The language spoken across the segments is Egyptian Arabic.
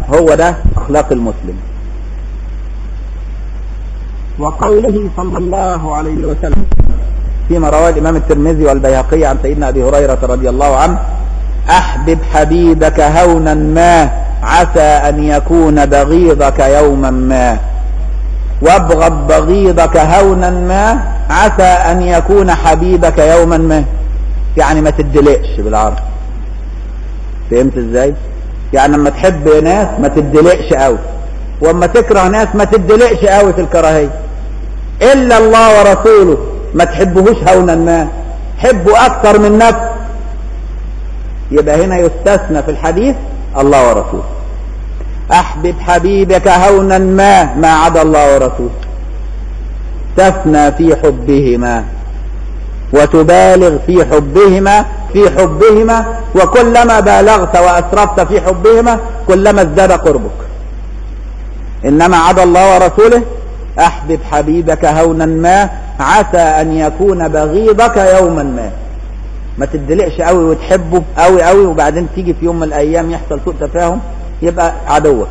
هو ده اخلاق المسلم وقوله صلى الله عليه وسلم فيما رواه الامام الترمذي والبيهقي عن سيدنا ابي هريره رضي الله عنه احبب حبيبك هونا ما عسى ان يكون بغيضك يوما ما وابغض بغيضك هونا ما عسى ان يكون حبيبك يوما ما يعني ما تدلقش بالعربي فهمت ازاي يعني لما تحب ناس ما تدلقش قوي واما تكره ناس ما تدلقش قوي في الكراهيه الا الله ورسوله ما تحبهوش هونا ما حبه اكثر من نفسه يبقى هنا يستثنى في الحديث الله ورسوله احبب حبيبك هونا ما ما عدا الله ورسوله تثنى في حبهما وتبالغ في حبهما في حبهما وكلما بالغت واسرفت في حبهما كلما ازداد قربك انما عدا الله ورسوله احبب حبيبك هونا ما عسى ان يكون بغيضك يوما ما ما تدلقش قوي وتحبه قوي قوي وبعدين تيجي في يوم من الايام يحصل سوء تفاهم يبقى عدوك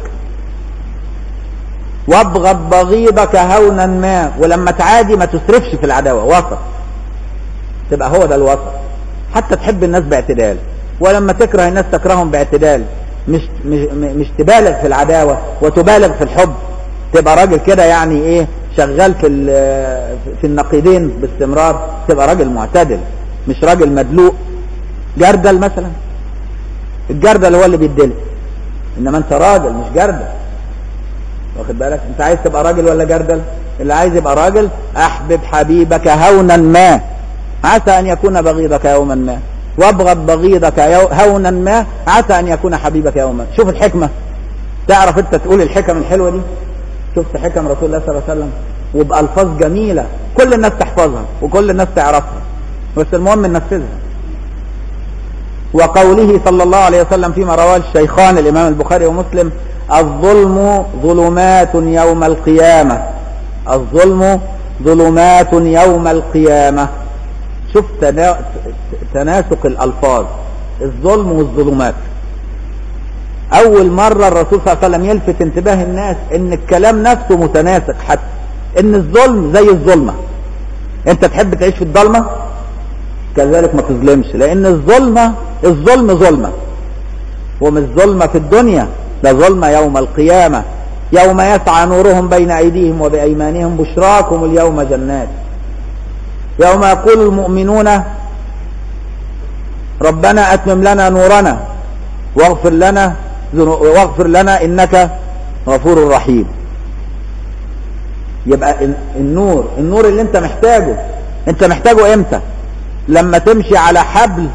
وابغض بغيضك هونا ما ولما تعادي ما تسرفش في العداوه وسط تبقى هو ده الوسط حتى تحب الناس باعتدال ولما تكره الناس تكرههم باعتدال مش مش مش تبالغ في العداوه وتبالغ في الحب تبقى راجل كده يعني ايه شغال في في النقيضين باستمرار تبقى راجل معتدل مش راجل مدلوق جردل مثلا الجردل هو اللي بيدلق انما انت راجل مش جردل واخد بالك انت عايز تبقى راجل ولا جردل اللي عايز يبقى راجل احبب حبيبك هونا ما عسى ان يكون بغيضك يوما ما وابغض بغيضك يو... هونا ما عسى ان يكون حبيبك يوما ما شوف الحكمه تعرف انت تقول الحكم الحلوه دي شفت حكم رسول الله صلى الله عليه وسلم وبالفاظ جميله كل الناس تحفظها وكل الناس تعرفها بس المهم ننفذها وقوله صلى الله عليه وسلم فيما رواه الشيخان الامام البخاري ومسلم الظلم ظلمات يوم القيامه الظلم ظلمات يوم القيامه شوف تنا... تناسق الالفاظ الظلم والظلمات اول مرة الرسول صلى الله عليه وسلم يلفت انتباه الناس ان الكلام نفسه متناسق حتى ان الظلم زي الظلمة انت تحب تعيش في الضلمة كذلك ما تظلمش لان الظلمة الظلم ظلمة ومش ظلمة في الدنيا ده ظلمة يوم القيامة يوم يسعى نورهم بين ايديهم وبايمانهم بشراكم اليوم جنات يوم يقول المؤمنون ربنا اتمم لنا نورنا واغفر لنا واغفر لنا انك غفور رحيم يبقى النور النور اللي انت محتاجه انت محتاجه امتى لما تمشي على حبل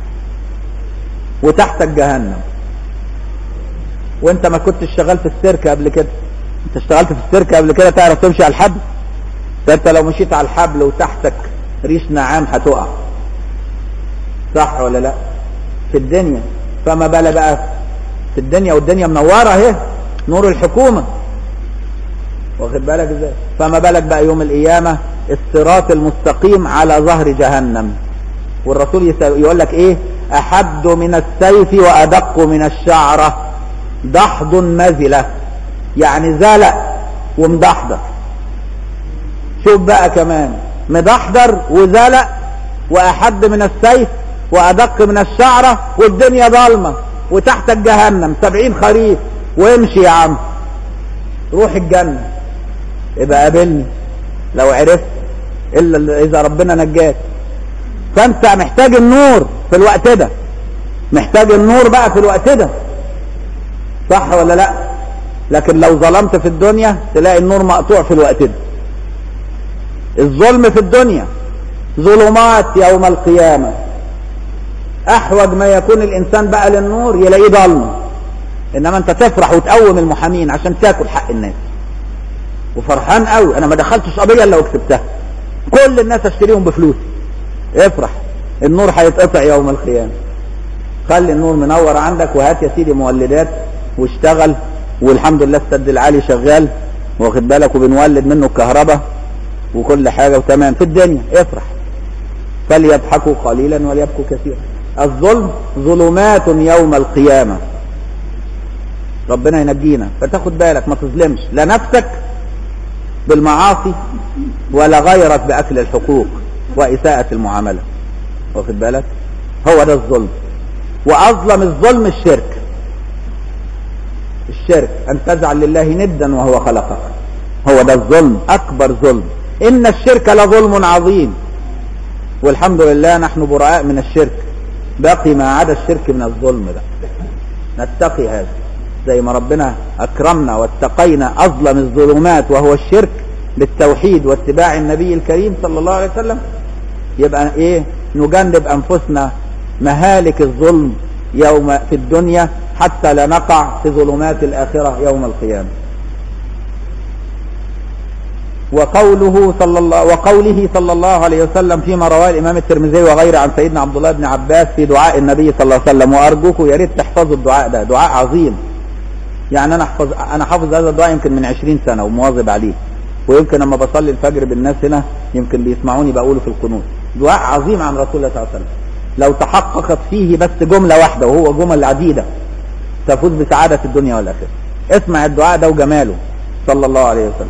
وتحتك جهنم وانت ما كنتش شغال في السيرك قبل كده انت اشتغلت في السيرك قبل كده تعرف تمشي على الحبل فانت لو مشيت على الحبل وتحتك ريش نعام هتقع صح ولا لا في الدنيا فما بال بقى في الدنيا والدنيا منوره اهي نور الحكومه واخد بالك ازاي فما بالك بقى يوم القيامه الصراط المستقيم على ظهر جهنم والرسول يقول لك ايه احد من السيف وادق من الشعره دحض مزله يعني زلق ومدحضر شوف بقى كمان مدحضر وزلق واحد من السيف وادق من الشعرة والدنيا ضلمة وتحتك جهنم سبعين خريف وامشي يا عم روح الجنة يبقى قابلني لو عرفت الا اذا ربنا نجاك فانت محتاج النور في الوقت ده محتاج النور بقى في الوقت ده صح ولا لا لكن لو ظلمت في الدنيا تلاقي النور مقطوع في الوقت ده الظلم في الدنيا ظلمات يوم القيامه احوج ما يكون الانسان بقى للنور يلاقيه ضلمه انما انت تفرح وتقوم المحامين عشان تاكل حق الناس وفرحان قوي انا ما دخلتش قضيه الا وكسبتها كل الناس اشتريهم بفلوس افرح النور هيتقطع يوم القيامه خلي النور منور عندك وهات يا سيدي مولدات واشتغل والحمد لله السد العالي شغال واخد بالك وبنولد منه الكهرباء وكل حاجه وتمام في الدنيا افرح فليضحكوا قليلا وليبكوا كثيرا الظلم ظلمات يوم القيامة ربنا ينجينا فتاخد بالك ما تظلمش لا نفسك بالمعاصي ولا غيرك بأكل الحقوق وإساءة المعاملة واخد بالك هو ده الظلم وأظلم الظلم الشرك الشرك أن تجعل لله ندا وهو خلقك هو ده الظلم أكبر ظلم إن الشرك لظلم عظيم والحمد لله نحن براء من الشرك باقي ما عدا الشرك من الظلم ده نتقي هذا زي ما ربنا أكرمنا واتقينا أظلم الظلمات وهو الشرك بالتوحيد واتباع النبي الكريم صلى الله عليه وسلم يبقى إيه نجنب أنفسنا مهالك الظلم يوم في الدنيا حتى لا نقع في ظلمات الآخرة يوم القيامة وقوله صلى الله وقوله صلى الله عليه وسلم فيما رواه الامام الترمذي وغيره عن سيدنا عبد الله بن عباس في دعاء النبي صلى الله عليه وسلم وارجوكم يا ريت تحفظوا الدعاء ده دعاء عظيم يعني انا احفظ انا حافظ هذا الدعاء يمكن من 20 سنه ومواظب عليه ويمكن لما بصلي الفجر بالناس هنا يمكن بيسمعوني بقوله في القنوت دعاء عظيم عن رسول الله صلى الله عليه وسلم لو تحققت فيه بس جمله واحده وهو جمل عديده تفوز بسعاده الدنيا والاخره اسمع الدعاء ده وجماله صلى الله عليه وسلم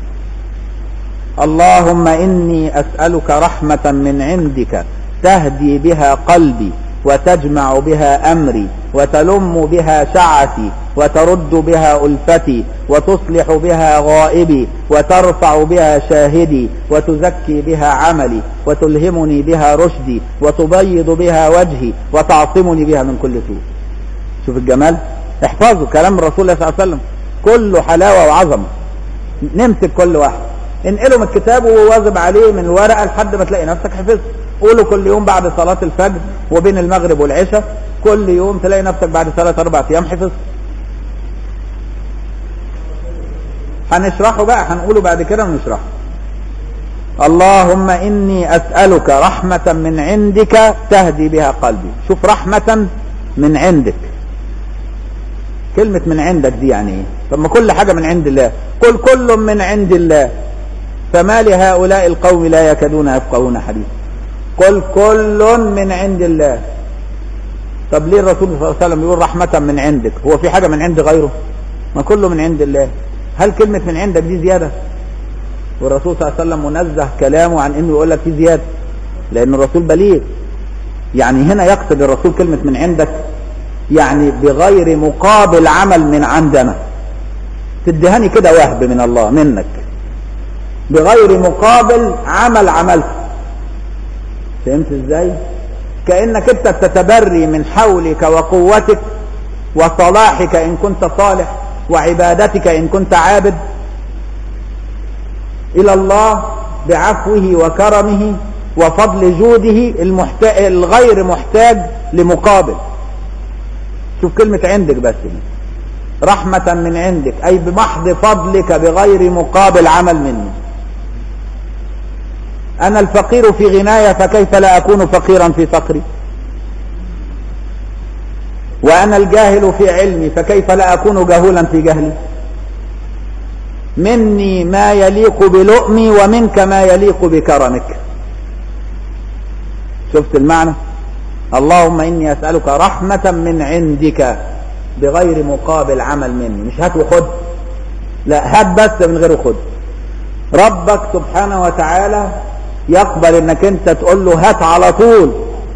اللهم إني أسألك رحمة من عندك تهدي بها قلبي وتجمع بها أمري وتلم بها شعثي وترد بها ألفتي وتصلح بها غائبي وترفع بها شاهدي وتزكي بها عملي وتلهمني بها رشدي وتبيض بها وجهي وتعصمني بها من كل سوء شوف الجمال احفظوا كلام الرسول صلى الله عليه وسلم كله حلاوة وعظمة نمسك كل واحد انقله من الكتاب وواظب عليه من الورقه لحد ما تلاقي نفسك حفظت قوله كل يوم بعد صلاه الفجر وبين المغرب والعشاء كل يوم تلاقي نفسك بعد ثلاث اربع ايام حفظت هنشرحه بقى هنقوله بعد كده ونشرحه اللهم اني اسالك رحمه من عندك تهدي بها قلبي شوف رحمه من عندك كلمه من عندك دي يعني ايه طب ما كل حاجه من عند الله قل كل من عند الله فما لهؤلاء القوم لا يكادون يفقهون حديثا قل كل من عند الله طب ليه الرسول صلى الله عليه وسلم يقول رحمة من عندك هو في حاجة من عند غيره ما كله من عند الله هل كلمة من عندك دي زيادة والرسول صلى الله عليه وسلم منزه كلامه عن انه يقول لك في زيادة لان الرسول بليغ يعني هنا يقصد الرسول كلمة من عندك يعني بغير مقابل عمل من عندنا تدهني كده وهب من الله منك بغير مقابل عمل عملته فهمت ازاي كانك انت تتبري من حولك وقوتك وصلاحك ان كنت صالح وعبادتك ان كنت عابد الى الله بعفوه وكرمه وفضل جوده المحتاج الغير محتاج لمقابل شوف كلمة عندك بس رحمة من عندك أي بمحض فضلك بغير مقابل عمل مني أنا الفقير في غناية فكيف لا أكون فقيرا في فقري وأنا الجاهل في علمي فكيف لا أكون جهولا في جهلي مني ما يليق بلؤمي ومنك ما يليق بكرمك شفت المعنى اللهم إني أسألك رحمة من عندك بغير مقابل عمل مني مش هات وخد لا هات بس من غير خد ربك سبحانه وتعالى يقبل انك انت تقول له هات على طول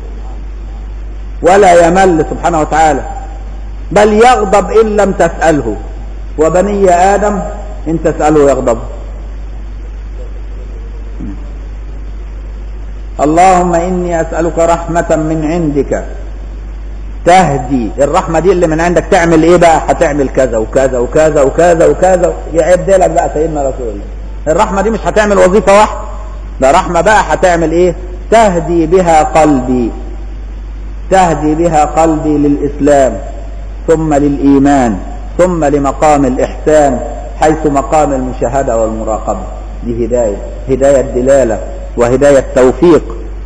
ولا يمل سبحانه وتعالى بل يغضب ان لم تسأله وبني ادم ان تسأله يغضب اللهم اني اسألك رحمة من عندك تهدي الرحمة دي اللي من عندك تعمل ايه بقى هتعمل كذا وكذا وكذا وكذا وكذا يعد لك بقى سيدنا رسول الله الرحمة دي مش هتعمل وظيفة واحدة ده رحمة بقى هتعمل ايه تهدي بها قلبي تهدي بها قلبي للإسلام ثم للإيمان ثم لمقام الإحسان حيث مقام المشاهدة والمراقبة دي هداية هداية دلالة وهداية توفيق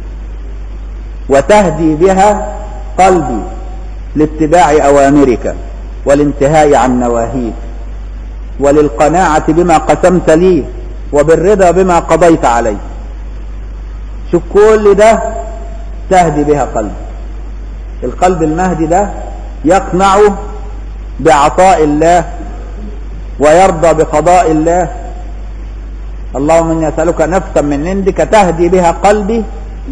وتهدي بها قلبي لاتباع أوامرك والانتهاء عن نواهيك وللقناعة بما قسمت لي وبالرضا بما قضيت علي شوف كل ده تهدي بها قلبي القلب المهدي ده يقنع بعطاء الله ويرضى بقضاء الله اللهم اني اسالك نفسا من عندك تهدي بها قلبي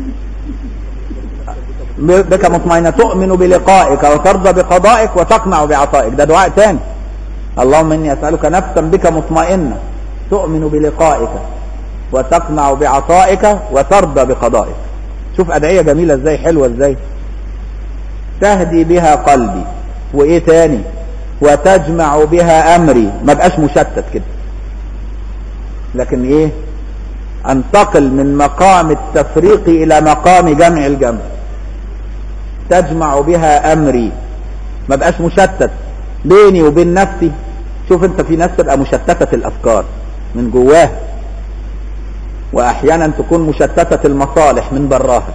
بك مطمئنة تؤمن بلقائك وترضى بقضائك وتقنع بعطائك ده دعاء تاني اللهم اني اسالك نفسا بك مطمئنة تؤمن بلقائك وتقنع بعطائك وترضى بقضائك شوف ادعية جميلة ازاي حلوة ازاي تهدي بها قلبي وايه تاني وتجمع بها امري ما بقاش مشتت كده لكن ايه انتقل من مقام التفريق الى مقام جمع الجمع تجمع بها امري ما بقاش مشتت بيني وبين نفسي شوف انت في ناس تبقى مشتتة الافكار من جواها واحيانا تكون مشتتة المصالح من براها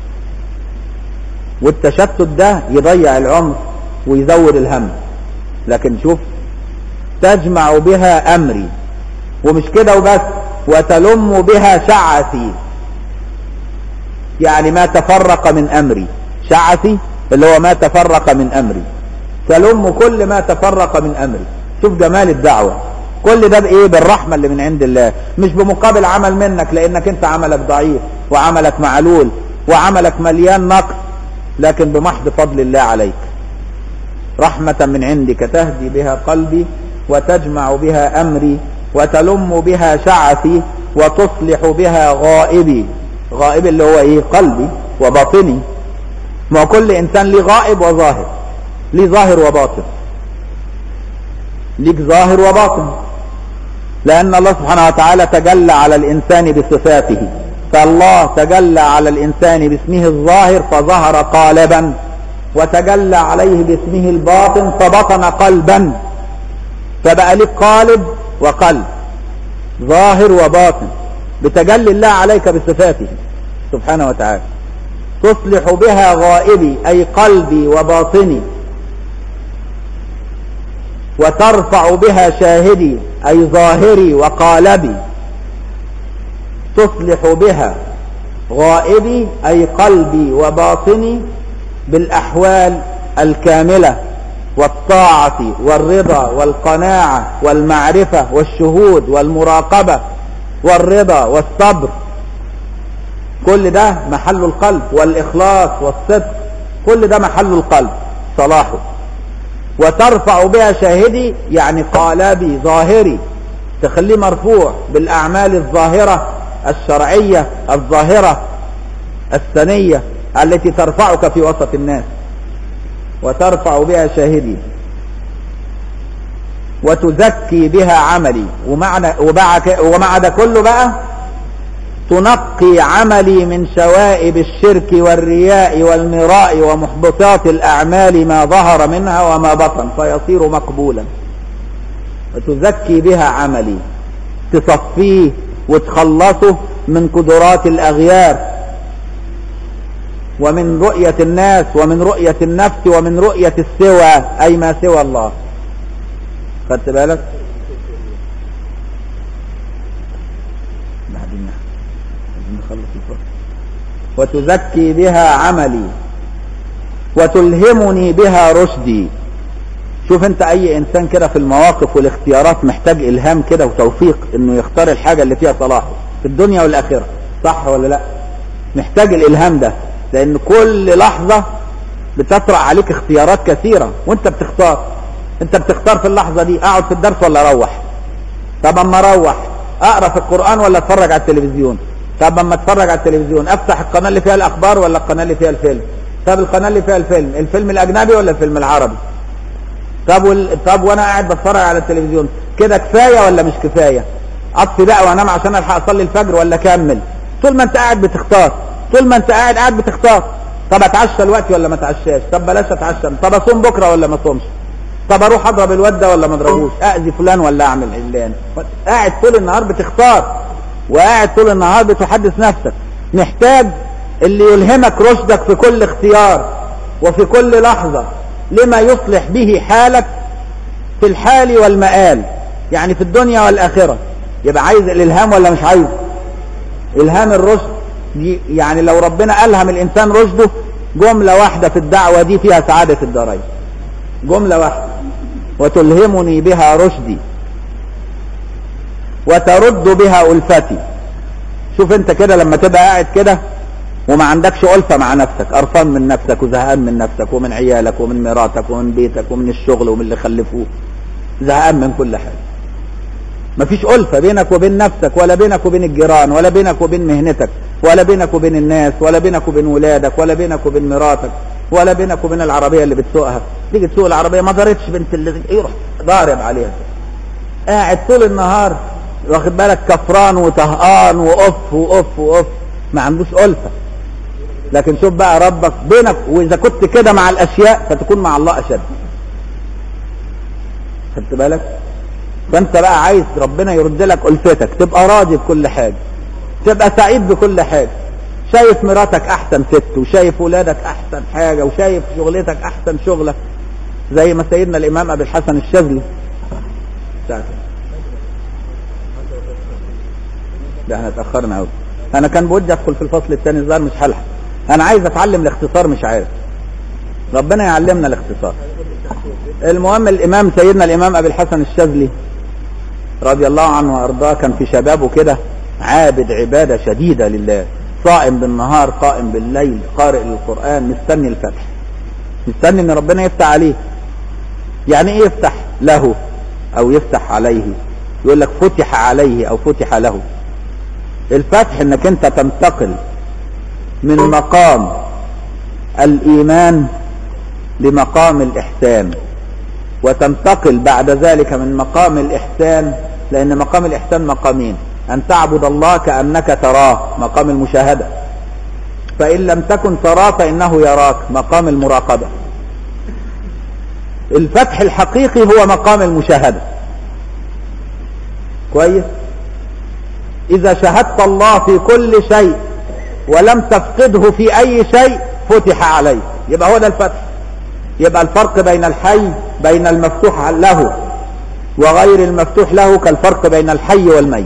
والتشتت ده يضيع العمر ويزود الهم لكن شوف تجمع بها امري ومش كده وبس وتلم بها شعثي يعني ما تفرق من امري شعثي اللي هو ما تفرق من امري تلم كل ما تفرق من امري شوف جمال الدعوة كل ده بايه بالرحمة اللي من عند الله مش بمقابل عمل منك لانك انت عملك ضعيف وعملك معلول وعملك مليان نقص لكن بمحض فضل الله عليك رحمة من عندك تهدي بها قلبي وتجمع بها امري وتلم بها شعثي وتصلح بها غائبي غائب اللي هو ايه قلبي وباطني ما كل انسان ليه غائب وظاهر ليه ظاهر وباطن ليك ظاهر وباطن لان الله سبحانه وتعالى تجلى على الانسان بصفاته فالله تجلى على الانسان باسمه الظاهر فظهر قالبا وتجلى عليه باسمه الباطن فبطن قلبا فبقى لك قالب وقلب ظاهر وباطن بتجلي الله عليك بصفاته سبحانه وتعالى تصلح بها غائبي أي قلبي وباطني وترفع بها شاهدي أي ظاهري وقالبي تصلح بها غائبي أي قلبي وباطني بالأحوال الكاملة والطاعة والرضا والقناعة والمعرفة والشهود والمراقبة والرضا والصبر كل ده محل القلب والإخلاص والصدق كل ده محل القلب صلاحه وترفع بها شاهدي يعني قالبي ظاهري تخليه مرفوع بالأعمال الظاهرة الشرعية الظاهرة السنية التي ترفعك في وسط الناس وترفع بها شاهدي وتزكي بها عملي ومعنى ومع ده كله بقى تنقي عملي من شوائب الشرك والرياء والمراء ومحبطات الأعمال ما ظهر منها وما بطن فيصير مقبولا وتزكي بها عملي تصفيه وتخلصه من قدرات الأغيار ومن رؤية الناس ومن رؤية النفس ومن رؤية السوى أي ما سوى الله خدت بالك بعدين نخلص الفرق وتزكي بها عملي وتلهمني بها رشدي شوف انت اي انسان كده في المواقف والاختيارات محتاج الهام كده وتوفيق انه يختار الحاجة اللي فيها صلاحه في الدنيا والاخرة صح ولا لا محتاج الالهام ده لان كل لحظة بتطرأ عليك اختيارات كثيرة وانت بتختار انت بتختار في اللحظة دي اقعد في الدرس ولا اروح طب اما اروح اقرا في القرآن ولا اتفرج على التلفزيون طب اما اتفرج على التلفزيون افتح القناة اللي فيها الاخبار ولا القناة اللي فيها الفيلم طب القناة اللي فيها الفيلم الفيلم الاجنبي ولا الفيلم العربي طب وال... طب وانا قاعد بتفرج على التلفزيون كده كفاية ولا مش كفاية اطفي بقى وانام عشان الحق اصلي الفجر ولا اكمل طول ما انت قاعد بتختار طول ما انت قاعد قاعد بتختار طب اتعشى الوقت ولا ما اتعشاش طب بلاش اتعشى طب اصوم بكره ولا ما اصومش طب اروح اضرب الواد ده ولا ما اضربوش اذي فلان ولا اعمل علان قاعد طول النهار بتختار وقاعد طول النهار بتحدث نفسك محتاج اللي يلهمك رشدك في كل اختيار وفي كل لحظة لما يصلح به حالك في الحال والمآل يعني في الدنيا والآخرة يبقى عايز الإلهام ولا مش عايز إلهام الرشد دي يعني لو ربنا ألهم الإنسان رشده جملة واحدة في الدعوة دي فيها سعادة الدارين جملة واحدة وتلهمني بها رشدي وترد بها ألفتي شوف انت كده لما تبقى قاعد كده وما عندكش ألفة مع نفسك قرفان من نفسك وزهقان من نفسك ومن عيالك ومن مراتك ومن بيتك ومن الشغل ومن اللي خلفوه زهقان من كل حاجة مفيش ألفة بينك وبين نفسك ولا بينك وبين الجيران ولا بينك وبين مهنتك ولا بينك وبين الناس ولا بينك وبين ولادك ولا بينك وبين مراتك ولا بينك وبين العربية اللي بتسوقها تيجي تسوق العربية ما دارتش بنت اللي يروح ضارب عليها قاعد طول النهار واخد بالك كفران وطهقان وقف وقف وقف ما عندوش ألفة لكن شوف بقى ربك بينك وإذا كنت كده مع الأشياء فتكون مع الله أشد خدت بالك فأنت بقى عايز ربنا يرد لك ألفتك تبقى راضي بكل حاجة تبقى سعيد بكل حاجة شايف مراتك أحسن ست وشايف ولادك أحسن حاجة وشايف شغلتك أحسن شغلة زي ما سيدنا الإمام أبي الحسن الشاذلي ساعتها ده احنا اتأخرنا قوي انا كان بودي ادخل في الفصل الثاني الظاهر مش هلحق انا عايز اتعلم الاختصار مش عارف ربنا يعلمنا الاختصار المهم الامام سيدنا الامام ابي الحسن الشاذلي رضي الله عنه وارضاه كان في شبابه كده عابد عباده شديده لله صائم بالنهار قائم بالليل قارئ للقران مستني الفتح مستني ان ربنا يفتح عليه يعني ايه يفتح له او يفتح عليه يقول لك فتح عليه او فتح له الفتح انك انت تنتقل من مقام الايمان لمقام الاحسان وتنتقل بعد ذلك من مقام الاحسان لان مقام الاحسان مقامين ان تعبد الله كانك تراه مقام المشاهده فان لم تكن تراه فانه يراك مقام المراقبه الفتح الحقيقي هو مقام المشاهده كويس إذا شاهدت الله في كل شيء ولم تفقده في أي شيء فتح عليك يبقى هو ده الفتح يبقى الفرق بين الحي بين المفتوح له وغير المفتوح له كالفرق بين الحي والميت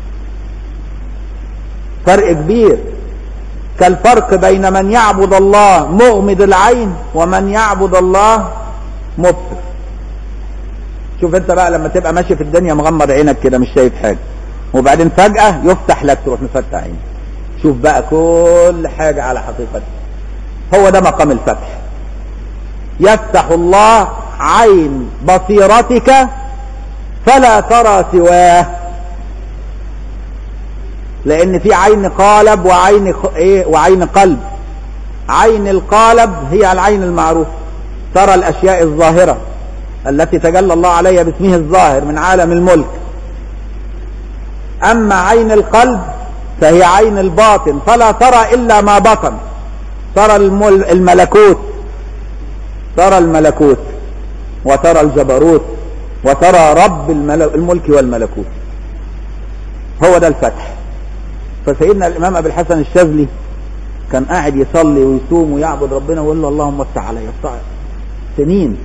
فرق كبير كالفرق بين من يعبد الله مغمض العين ومن يعبد الله مبصر شوف انت بقى لما تبقى ماشي في الدنيا مغمض عينك كده مش شايف حاجه وبعدين فجأة يفتح لك تروح مفتح عينك شوف بقى كل حاجة على حقيقتها هو ده مقام الفتح يفتح الله عين بصيرتك فلا ترى سواه لان في عين قالب وعين خ... ايه وعين قلب عين القالب هي العين المعروفة ترى الاشياء الظاهرة التي تجلى الله عليها باسمه الظاهر من عالم الملك أما عين القلب فهي عين الباطن فلا ترى إلا ما بطن ترى الملكوت ترى الملكوت وترى الجبروت وترى رب الملك والملكوت هو ده الفتح فسيدنا الإمام أبي الحسن الشاذلي كان قاعد يصلي ويصوم ويعبد ربنا ويقول له اللهم افتح علي افتح سنين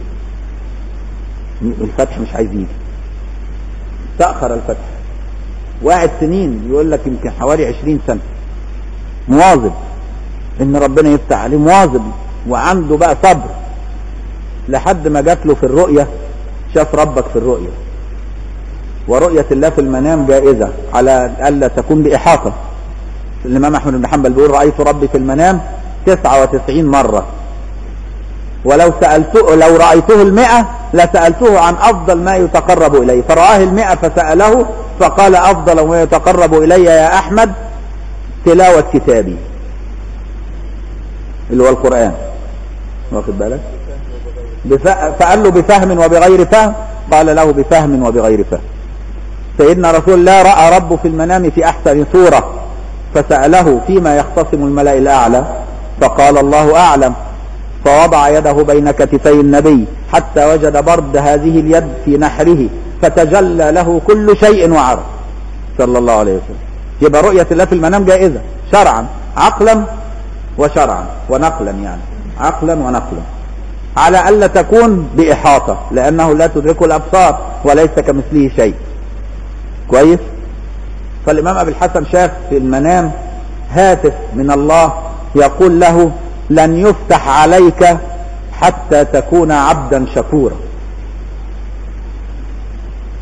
الفتح مش عايز يجي تأخر الفتح واحد سنين يقول لك يمكن حوالي عشرين سنة مواظب ان ربنا يفتح عليه مواظب وعنده بقى صبر لحد ما جات له في الرؤية شاف ربك في الرؤية ورؤية الله في المنام جائزة على ألا تكون بإحاطة الإمام أحمد بن حنبل بيقول رأيت ربي في المنام تسعة وتسعين مرة ولو سألته لو رأيته المئة لسألته عن أفضل ما يتقرب إليه فرآه المئة فسأله فقال أفضل ما يتقرب إلي يا أحمد تلاوة كتابي اللي هو القرآن واخد بالك بف... فقال له بفهم وبغير فهم قال له بفهم وبغير فهم سيدنا رسول الله رأى ربه في المنام في أحسن صورة فسأله فيما يختصم الملأ الأعلى فقال الله أعلم فوضع يده بين كتفي النبي حتى وجد برد هذه اليد في نحره فتجلى له كل شيء وعرف صلى الله عليه وسلم يبقى رؤية الله في المنام جائزة شرعا عقلا وشرعا ونقلا يعني عقلا ونقلا على ألا تكون بإحاطة لأنه لا تدرك الأبصار وليس كمثله شيء كويس فالإمام أبي الحسن شاف في المنام هاتف من الله يقول له لن يفتح عليك حتى تكون عبدا شكورا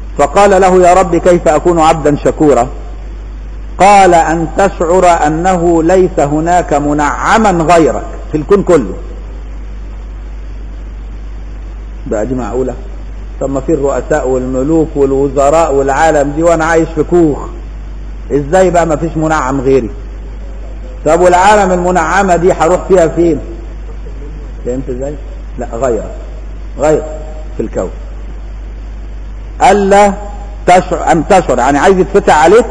فقال له يا رب كيف أكون عبدا شكورا قال أن تشعر أنه ليس هناك منعما غيرك في الكون كله بقى دي معقولة طب ما في الرؤساء والملوك والوزراء والعالم دي وانا عايش في كوخ ازاي بقى ما فيش منعم غيري طب والعالم المنعمة دي هروح فيها فين فهمت ازاي لا غير غير في الكون ألا تشعر أن تشعر يعني عايز يتفتح عليك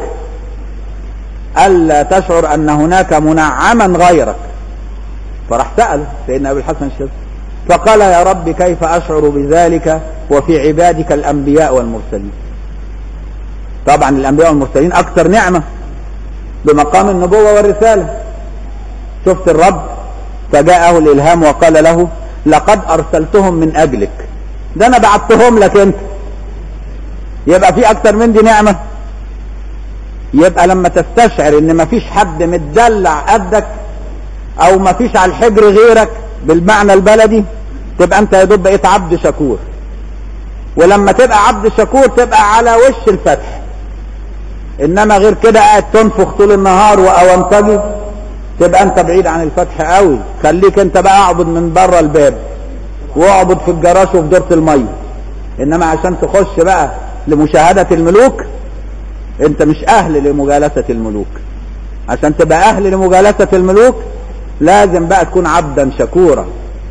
ألا تشعر أن هناك منعما غيرك فراح سأل سيدنا أبي الحسن الشاذلي فقال يا رب كيف أشعر بذلك وفي عبادك الأنبياء والمرسلين طبعا الأنبياء والمرسلين أكثر نعمة بمقام النبوة والرسالة شفت الرب فجاءه الإلهام وقال له لقد أرسلتهم من أجلك ده أنا بعتهم لك أنت يبقى في أكثر من دي نعمة يبقى لما تستشعر ان مفيش حد متدلع قدك او مفيش على الحجر غيرك بالمعنى البلدي تبقى انت يا دوب بقيت عبد شكور ولما تبقى عبد شكور تبقى على وش الفتح انما غير كده قاعد تنفخ طول النهار واونطجي تبقى انت بعيد عن الفتح قوي خليك انت بقى اعبد من بره الباب واعبد في الجراج وفي دورة المية انما عشان تخش بقى لمشاهدة الملوك انت مش اهل لمجالسة الملوك عشان تبقى اهل لمجالسة الملوك لازم بقى تكون عبدا شكورا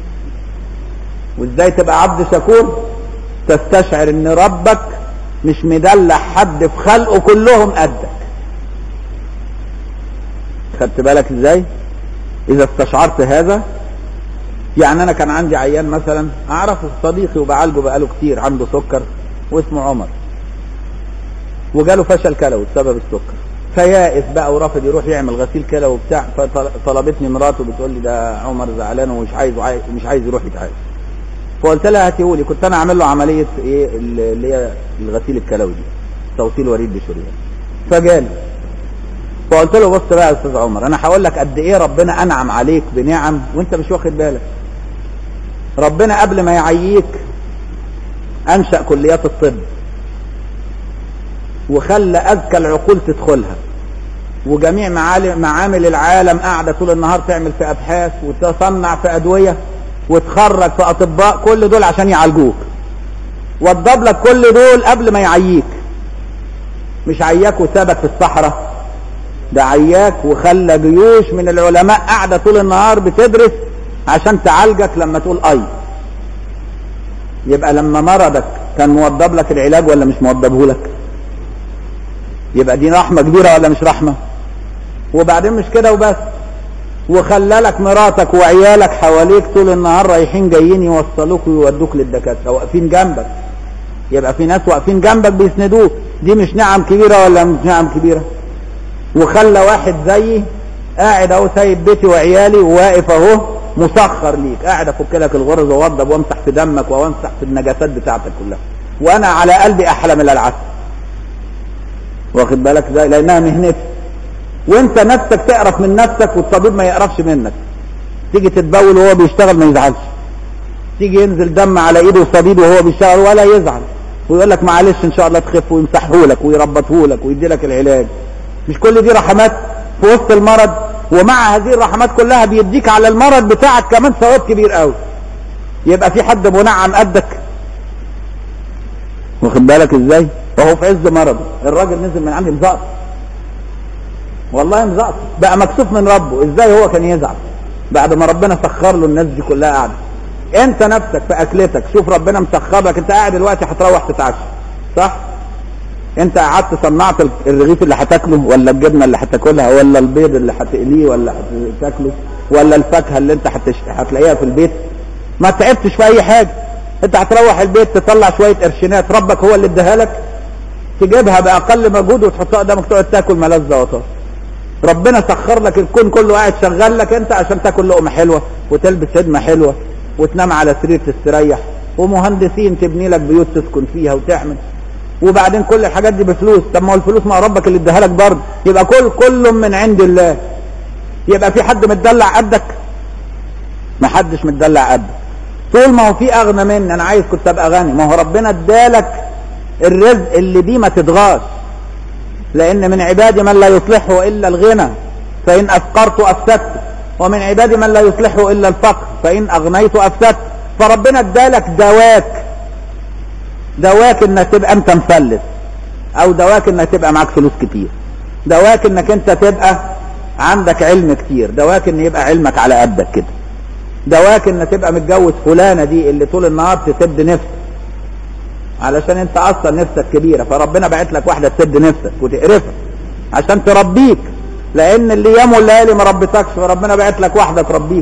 وازاي تبقى عبد شكور تستشعر ان ربك مش مدلع حد في خلقه كلهم قدك خدت بالك ازاي اذا استشعرت هذا يعني انا كان عندي عيان مثلا اعرفه صديقي وبعالجه بقاله كتير عنده سكر واسمه عمر وجاله فشل كلوي بسبب السكر فيائس بقى ورافض يروح يعمل غسيل كلى وبتاع فطلبتني مراته بتقول لي ده عمر زعلان ومش عايز مش عايز يروح يتعالج فقلت لها هاتيهولي كنت انا عامل له عمليه ايه اللي هي الغسيل الكلوي دي توصيل وريد بشريان فجالي فقلت له بص بقى يا استاذ عمر انا هقول لك قد ايه ربنا انعم عليك بنعم وانت مش واخد بالك ربنا قبل ما يعييك انشا كليات الطب وخلى اذكى العقول تدخلها وجميع معامل العالم قاعده طول النهار تعمل في ابحاث وتصنع في ادويه وتخرج في اطباء كل دول عشان يعالجوك وضب لك كل دول قبل ما يعييك مش عياك وسابك في الصحراء ده عياك وخلى جيوش من العلماء قاعده طول النهار بتدرس عشان تعالجك لما تقول اي يبقى لما مرضك كان موضب لك العلاج ولا مش موضبه لك يبقى دي رحمة كبيرة ولا مش رحمة وبعدين مش كده وبس وخلالك مراتك وعيالك حواليك طول النهار رايحين جايين يوصلوك ويودوك للدكاترة واقفين جنبك يبقى في ناس واقفين جنبك بيسندوك دي مش نعم كبيرة ولا مش نعم كبيرة وخلى واحد زيي قاعد اهو سايب بيتي وعيالي وواقف اهو مسخر ليك قاعد افك لك الغرز واوضب وامسح في دمك وامسح في النجاسات بتاعتك كلها وانا على قلبي احلى من العسل واخد بالك ازاي لانها مهنتي وانت نفسك تقرف من نفسك والطبيب ما يقرفش منك تيجي تتبول وهو بيشتغل ما يزعلش تيجي ينزل دم على ايده صديد وهو بيشتغل ولا يزعل ويقول لك معلش ان شاء الله تخف ويمسحه لك ويربطه لك ويدي لك العلاج مش كل دي رحمات في وسط المرض ومع هذه الرحمات كلها بيديك على المرض بتاعك كمان ثواب كبير قوي يبقى في حد منعم قدك واخد بالك ازاي وهو في عز مرضه الراجل نزل من عندي مزقط والله مزقط بقى مكسوف من ربه ازاي هو كان يزعل بعد ما ربنا سخر له الناس دي كلها قاعده انت نفسك في اكلتك شوف ربنا مسخر لك انت قاعد دلوقتي هتروح تتعشى صح انت قعدت صنعت الرغيف اللي هتاكله ولا الجبنه اللي هتاكلها ولا البيض اللي هتقليه ولا هتاكله ولا الفاكهه اللي انت هتش... هتلاقيها في البيت ما تعبتش في اي حاجه انت هتروح البيت تطلع شويه قرشينات ربك هو اللي اداها لك تجيبها باقل مجهود وتحطها قدامك تقعد تاكل ملذ وطار ربنا سخر لك الكون كله قاعد شغال لك انت عشان تاكل لقمه حلوه وتلبس خدمه حلوه وتنام على سرير تستريح ومهندسين تبني لك بيوت تسكن فيها وتعمل وبعدين كل الحاجات دي بفلوس طب ما هو الفلوس مع ربك اللي اداها لك برضه يبقى كل كل من عند الله يبقى في حد متدلع قدك ما حدش متدلع قدك طول ما هو في اغنى مني انا عايز كنت ابقى غني ما هو ربنا ادالك الرزق اللي بيه ما تتغاش لان من عبادي من لا يصلحه الا الغنى فان افقرت افسدت ومن عبادي من لا يصلحه الا الفقر فان اغنيت افسدت فربنا ادالك دواك دواك انك تبقى انت مفلس او دواك انك تبقى معاك فلوس كتير دواك انك انت تبقى عندك علم كتير دواك ان يبقى علمك على قدك كده دواك ان تبقى متجوز فلانه دي اللي طول النهار تسد نفسك علشان انت اصلا نفسك كبيره فربنا بعت لك واحده تسد نفسك وتقرفك عشان تربيك لان الايام والليالي ما ربيتكش فربنا بعت لك واحده تربيك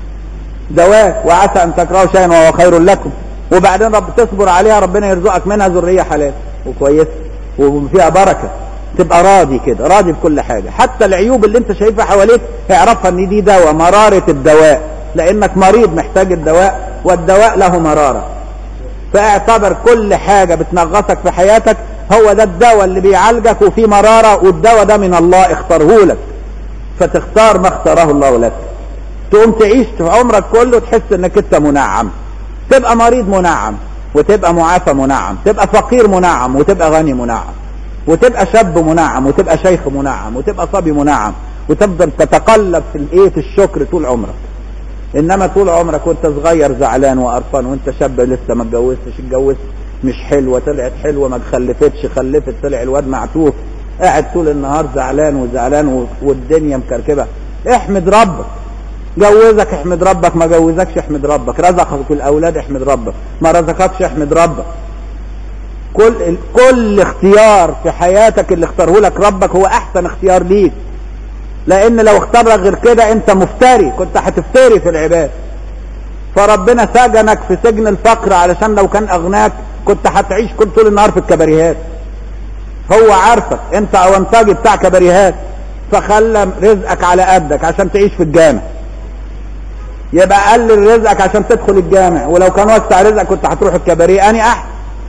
دواك وعسى ان تكرهوا شيئا وهو خير لكم وبعدين رب تصبر عليها ربنا يرزقك منها ذريه حلال وكويسه وفيها بركه تبقى راضي كده راضي بكل حاجه حتى العيوب اللي انت شايفها حواليك اعرفها ان دي دواء مراره الدواء لانك مريض محتاج الدواء والدواء له مراره فاعتبر كل حاجه بتنغصك في حياتك هو ده الدواء اللي بيعالجك وفيه مراره والدواء ده من الله اختاره لك فتختار ما اختاره الله لك تقوم تعيش في عمرك كله تحس انك انت منعم تبقى مريض منعم وتبقى معافى منعم تبقى فقير منعم وتبقى غني منعم وتبقى شاب منعم وتبقى شيخ منعم وتبقى صبي منعم وتفضل تتقلب في الايه في الشكر طول عمرك انما طول عمرك وانت صغير زعلان وقرفان وانت شاب لسه ما اتجوزتش اتجوزت مش حلوه طلعت حلوه ما خلفتش خلفت طلع الواد معتوه قاعد طول النهار زعلان وزعلان والدنيا مكركبه احمد ربك جوزك احمد ربك ما جوزكش احمد ربك رزقك الاولاد احمد ربك ما رزقكش احمد ربك كل كل اختيار في حياتك اللي اختاره لك ربك هو احسن اختيار ليك لان لو اختار لك غير كده انت مفتري كنت هتفتري في العباد فربنا سجنك في سجن الفقر علشان لو كان اغناك كنت هتعيش كل طول النهار في الكباريهات هو عارفك انت اونطاجي بتاع كباريهات فخلى رزقك على قدك عشان تعيش في الجامع يبقى قلل رزقك عشان تدخل الجامع ولو كان وسع رزقك كنت هتروح الكباريه اني احسن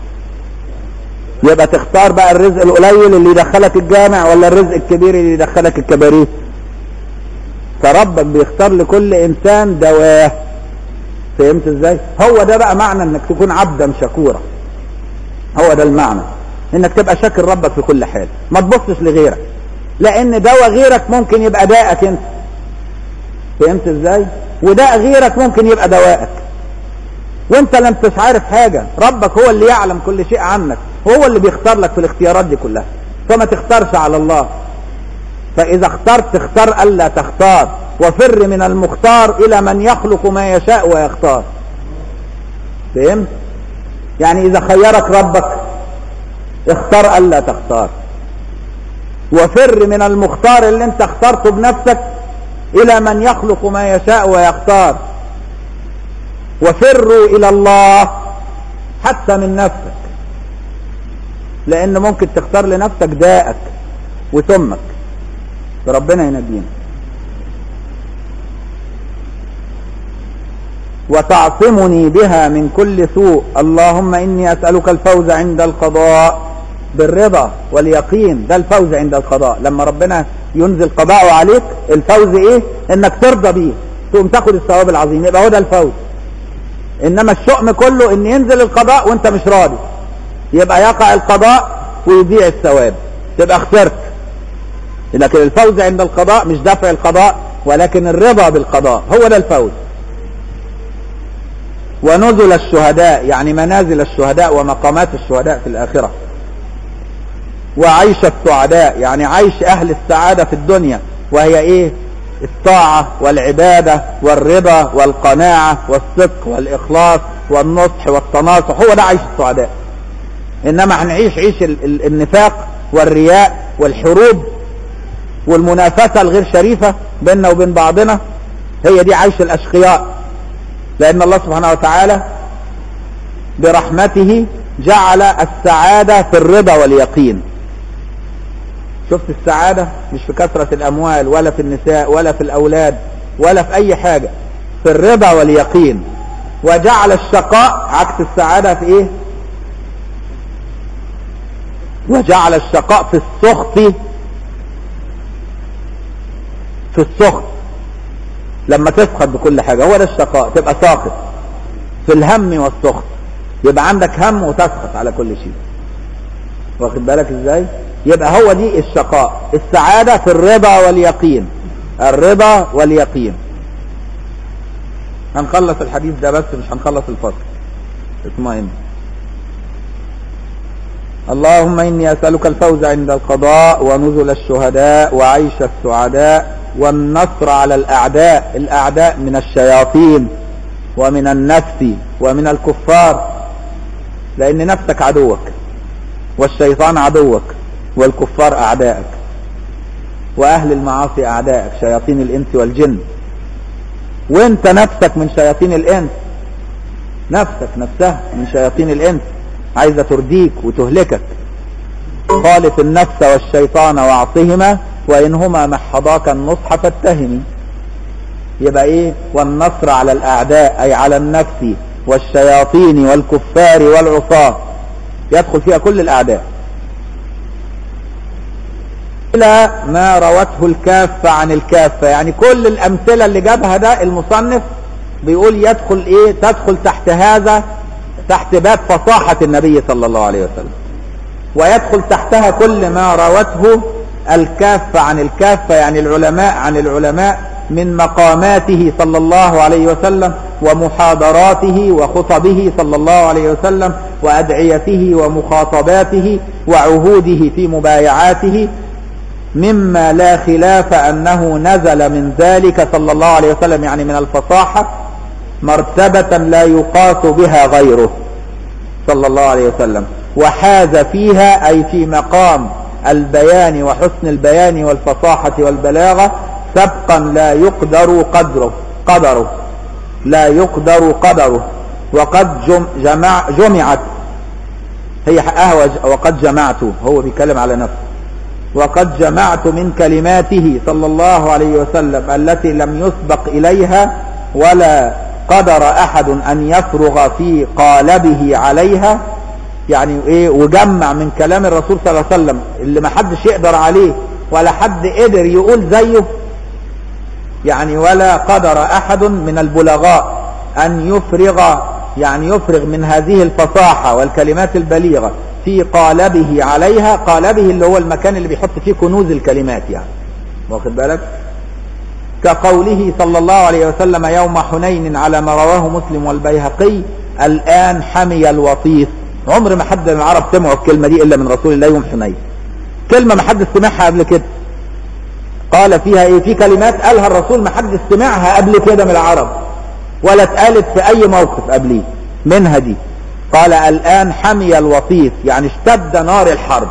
يبقى تختار بقى الرزق القليل اللي يدخلك الجامع ولا الرزق الكبير اللي يدخلك الكباريه فربك بيختار لكل انسان دواه فهمت ازاي هو ده بقى معنى انك تكون عبدا شكورا هو ده المعنى انك تبقى شاكر ربك في كل حال ما تبصش لغيرك لان دواء غيرك ممكن يبقى داءك انت فهمت ازاي وداء غيرك ممكن يبقى دواءك وانت لم مش عارف حاجة ربك هو اللي يعلم كل شيء عنك وهو اللي بيختار لك في الاختيارات دي كلها فما تختارش على الله فاذا اخترت اختار الا تختار وفر من المختار الى من يخلق ما يشاء ويختار فهمت يعني اذا خيرك ربك اختار الا تختار وفر من المختار اللي انت اخترته بنفسك الى من يخلق ما يشاء ويختار وفروا الى الله حتى من نفسك لان ممكن تختار لنفسك داءك وسمك فربنا ينجينا وتعصمني بها من كل سوء اللهم اني اسالك الفوز عند القضاء بالرضا واليقين ده الفوز عند القضاء لما ربنا ينزل قضاءه عليك الفوز ايه انك ترضى بيه تقوم تاخد الثواب العظيم يبقى هو ده الفوز انما الشؤم كله ان ينزل القضاء وانت مش راضي يبقى يقع القضاء ويضيع الثواب تبقى خسرت لكن الفوز عند القضاء مش دفع القضاء ولكن الرضا بالقضاء هو ده الفوز ونزل الشهداء يعني منازل الشهداء ومقامات الشهداء في الآخرة وعيش السعداء يعني عيش أهل السعادة في الدنيا وهي إيه الطاعة والعبادة والرضا والقناعة والصدق والإخلاص والنصح والتناصح هو ده عيش السعداء إنما هنعيش عيش النفاق والرياء والحروب والمنافسة الغير شريفة بيننا وبين بعضنا هي دي عيش الأشقياء لأن الله سبحانه وتعالى برحمته جعل السعادة في الرضا واليقين شفت السعادة مش في كثرة الأموال ولا في النساء ولا في الأولاد ولا في أي حاجة في الرضا واليقين وجعل الشقاء عكس السعادة في إيه وجعل الشقاء في السخط في السخط لما تسخط بكل حاجة هو ده الشقاء تبقى ساقط في الهم والسخط يبقى عندك هم وتسخط على كل شيء واخد بالك ازاي يبقى هو دي الشقاء السعادة في الرضا واليقين الرضا واليقين هنخلص الحديث ده بس مش هنخلص الفصل اطمئن اللهم إني أسألك الفوز عند القضاء ونزل الشهداء وعيش السعداء والنصر على الأعداء الأعداء من الشياطين ومن النفس ومن الكفار لأن نفسك عدوك والشيطان عدوك والكفار أعدائك وأهل المعاصي أعدائك شياطين الإنس والجن وانت نفسك من شياطين الإنس نفسك نفسها من شياطين الإنس عايزة ترديك وتهلكك خالف النفس والشيطان واعصهما وإنهما محضاك النصح فاتهمي يبقى ايه والنصر على الأعداء أي على النفس والشياطين والكفار والعصاة يدخل فيها كل الأعداء إلى ما روته الكافة عن الكافة يعني كل الأمثلة اللي جابها ده المصنف بيقول يدخل إيه تدخل تحت هذا تحت باب فصاحة النبي صلى الله عليه وسلم ويدخل تحتها كل ما روته الكافة عن الكافة يعني العلماء عن العلماء من مقاماته صلى الله عليه وسلم ومحاضراته وخطبه صلى الله عليه وسلم وأدعيته ومخاطباته وعهوده في مبايعاته مما لا خلاف أنه نزل من ذلك صلى الله عليه وسلم يعني من الفصاحة مرتبة لا يقاس بها غيره صلى الله عليه وسلم وحاز فيها أي في مقام البيان وحسن البيان والفصاحة والبلاغة سبقا لا يقدر قدره قدره لا يقدر قدره وقد جم جمع جمعت هي حقها وقد جمعت هو بيتكلم على نفسه وقد جمعت من كلماته صلى الله عليه وسلم التي لم يسبق إليها ولا قدر أحد أن يفرغ في قالبه عليها يعني إيه وجمع من كلام الرسول صلى الله عليه وسلم اللي ما حدش يقدر عليه ولا حد قدر يقول زيه يعني ولا قدر أحد من البلغاء أن يفرغ يعني يفرغ من هذه الفصاحة والكلمات البليغة في قالبه عليها قالبه اللي هو المكان اللي بيحط فيه كنوز الكلمات يعني واخد بالك كقوله صلى الله عليه وسلم يوم حنين على ما رواه مسلم والبيهقي الآن حمي الوطيس عمر ما حد من العرب سمعوا الكلمة دي إلا من رسول الله يوم حنين كلمة ما حد سمعها قبل كده قال فيها ايه في كلمات قالها الرسول ما حد سمعها قبل كده من العرب ولا اتقالت في اي موقف قبليه منها دي قال الان حمي الوطيس يعني اشتد نار الحرب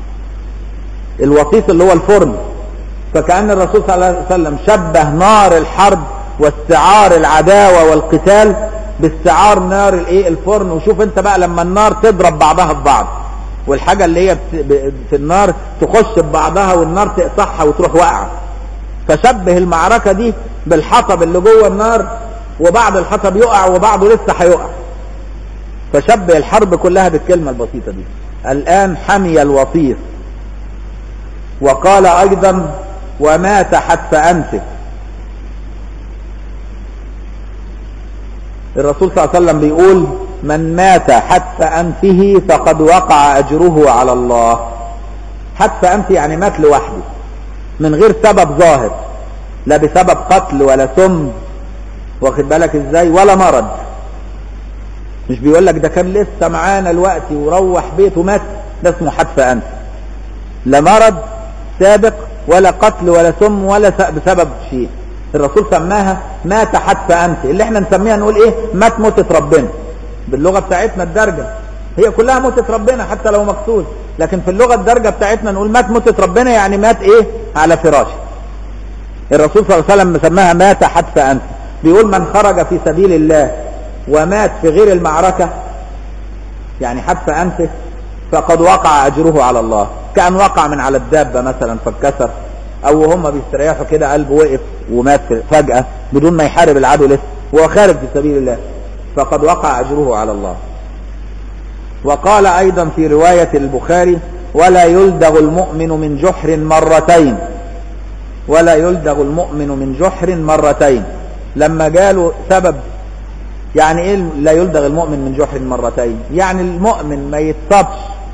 الوطيس اللي هو الفرن فكأن الرسول صلى الله عليه وسلم شبه نار الحرب واستعار العداوة والقتال باستعار نار الايه الفرن وشوف انت بقى لما النار تضرب بعضها ببعض والحاجة اللي هي في النار تخش ببعضها والنار تقطعها وتروح واقعة فشبه المعركة دي بالحطب اللي جوه النار وبعض الحطب يقع وبعضه لسه هيقع فشبه الحرب كلها بالكلمة البسيطة دي الآن حمي الوطيس وقال أيضا ومات حتف أنفه الرسول صلى الله عليه وسلم بيقول من مات حتف أنفه فقد وقع أجره على الله حتف أنفه يعني مات لوحده من غير سبب ظاهر لا بسبب قتل ولا سم واخد بالك ازاي ولا مرض مش بيقول لك ده كان لسه معانا الوقت وروح بيته مات ده اسمه حتف أنف لا مرض سابق ولا قتل ولا سم ولا بسبب شيء الرسول سماها مات حتف أنف اللي احنا نسميها نقول ايه مات موتة ربنا باللغة بتاعتنا الدرجة هي كلها موتة ربنا حتى لو مقتول لكن في اللغة الدرجة بتاعتنا نقول مات موتة ربنا يعني مات ايه على فراشه الرسول صلى الله عليه وسلم سماها مات حتف أنف بيقول من خرج في سبيل الله ومات في غير المعركة يعني حتف أنفه فقد وقع أجره على الله كأن وقع من على الدابة مثلا فاتكسر أو هم بيستريحوا كده قلبه وقف ومات فجأة بدون ما يحارب العدو لسه وهو خارج في سبيل الله فقد وقع أجره على الله وقال أيضا في رواية البخاري ولا يلدغ المؤمن من جحر مرتين ولا يلدغ المؤمن من جحر مرتين لما قالوا سبب يعني ايه لا يلدغ المؤمن من جحر مرتين يعني المؤمن ما يتصابش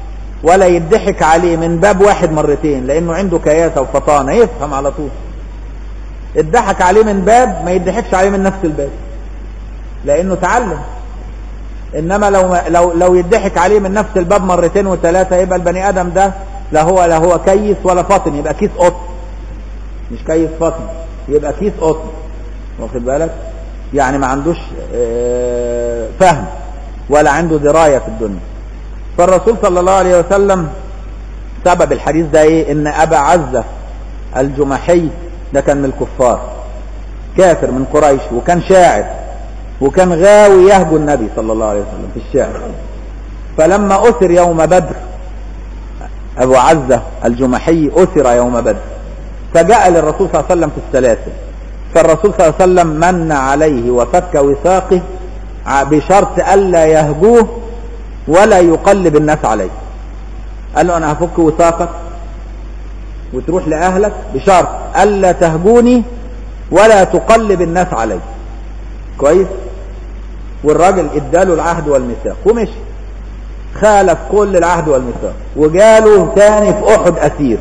ولا يضحك عليه من باب واحد مرتين لانه عنده كياسه وفطانه يفهم على طول اتضحك عليه من باب ما يضحكش عليه من نفس الباب لانه تعلم انما لو لو لو يضحك عليه من نفس الباب مرتين وثلاثه يبقى البني ادم ده لا هو لا هو كيس ولا فاطن يبقى كيس قطن مش كيس فاطن يبقى كيس قطن واخد بالك يعني ما عندوش آه، فهم ولا عنده درايه في الدنيا فالرسول صلى الله عليه وسلم سبب الحديث ده ايه ان ابا عزه الجمحي ده كان من الكفار كافر من قريش وكان شاعر وكان غاوي يهجو النبي صلى الله عليه وسلم في الشعر فلما أسر يوم بدر أبو عزة الجمحي أسر يوم بدر فجاء للرسول صلى الله عليه وسلم في السلاسل فالرسول صلى الله عليه وسلم من عليه وفك وثاقه ع- بشرط ألا يهجوه ولا يقلب الناس عليه قال له أنا هفك وثاقك وتروح لأهلك بشرط ألا تهجوني ولا تقلب الناس علي كويس والراجل اداله العهد والميثاق ومشي خالف كل العهد والميثاق وجاله تاني في احد اسير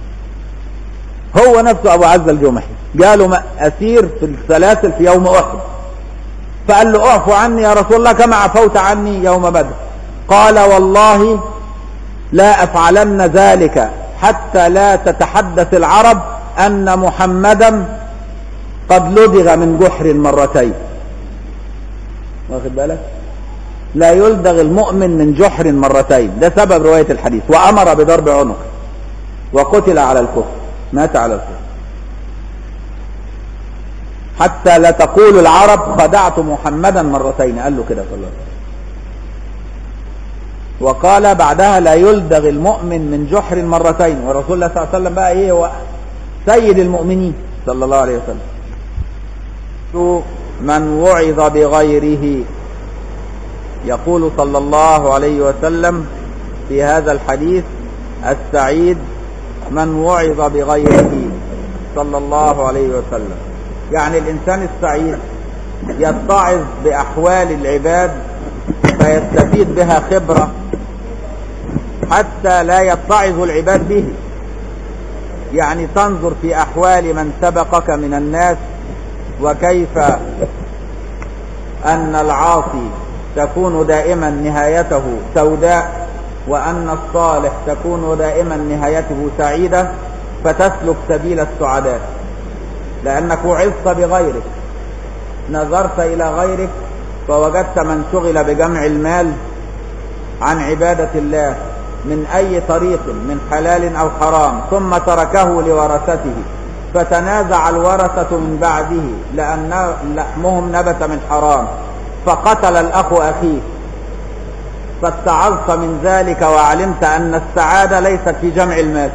هو نفسه ابو عزة الجمحي جاله م- اسير في السلاسل في يوم احد فقال له اعفو عني يا رسول الله كما عفوت عني يوم بدر قال والله لا افعلن ذلك حتى لا تتحدث العرب ان محمدا قد لدغ من جحر مرتين واخد بالك لا يلدغ المؤمن من جحر مرتين ده سبب رواية الحديث وأمر بضرب عنق وقتل على الكفر مات على الكفر حتى لا تقول العرب خدعت محمدا مرتين قال له كده صلى الله عليه وسلم وقال بعدها لا يلدغ المؤمن من جحر مرتين ورسول الله صلى الله عليه وسلم بقى ايه هو سيد المؤمنين صلى الله عليه وسلم من وعظ بغيره يقول صلى الله عليه وسلم في هذا الحديث السعيد من وعظ بغيره صلى الله عليه وسلم يعني الإنسان السعيد يتعظ بأحوال العباد فيستفيد بها خبرة حتى لا يتعظ العباد به يعني تنظر في أحوال من سبقك من الناس وكيف أن العاصي تكون دائما نهايته سوداء وأن الصالح تكون دائما نهايته سعيدة فتسلك سبيل السعداء لأنك وعظت بغيرك نظرت إلى غيرك فوجدت من شغل بجمع المال عن عبادة الله من أي طريق من حلال أو حرام ثم تركه لورثته فتنازع الورثة من بعده لأن لحمهم نبت من حرام فقتل الأخ أخيه فاتعظت من ذلك وعلمت أن السعادة ليست في جمع المال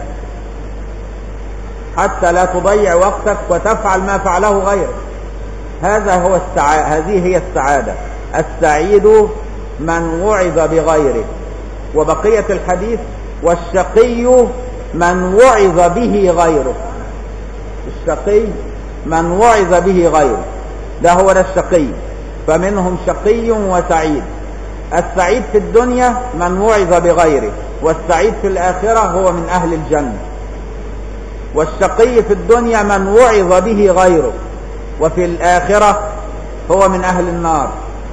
حتى لا تضيع وقتك وتفعل ما فعله غيرك هذا هو السعادة هذه هي السعادة السعيد من وعظ بغيره وبقية الحديث والشقي من وعظ به غيره الشقي من وعظ به غيره ده هو ده الشقي فمنهم شقي وسعيد السعيد في الدنيا من وعظ بغيره والسعيد في الآخرة هو من أهل الجنة والشقي في الدنيا من وعظ به غيره وفي الآخرة هو من أهل النار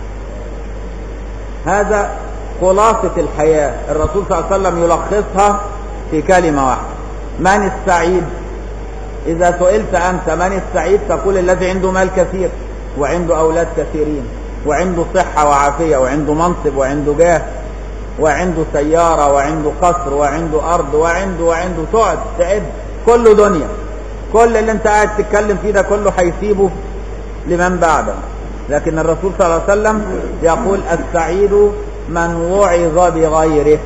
هذا خلاصة الحياة الرسول صلى الله عليه وسلم يلخصها في كلمة واحدة من السعيد إذا سئلت أنت من السعيد تقول الذي عنده مال كثير وعنده أولاد كثيرين وعنده صحة وعافية وعنده منصب وعنده جاه وعنده سيارة وعنده قصر وعنده أرض وعنده وعنده تقعد تعد كله دنيا كل اللي انت قاعد تتكلم فيه ده كله هيسيبه لمن بعده لكن الرسول صلى الله عليه وسلم يقول السعيد من وعظ بغيره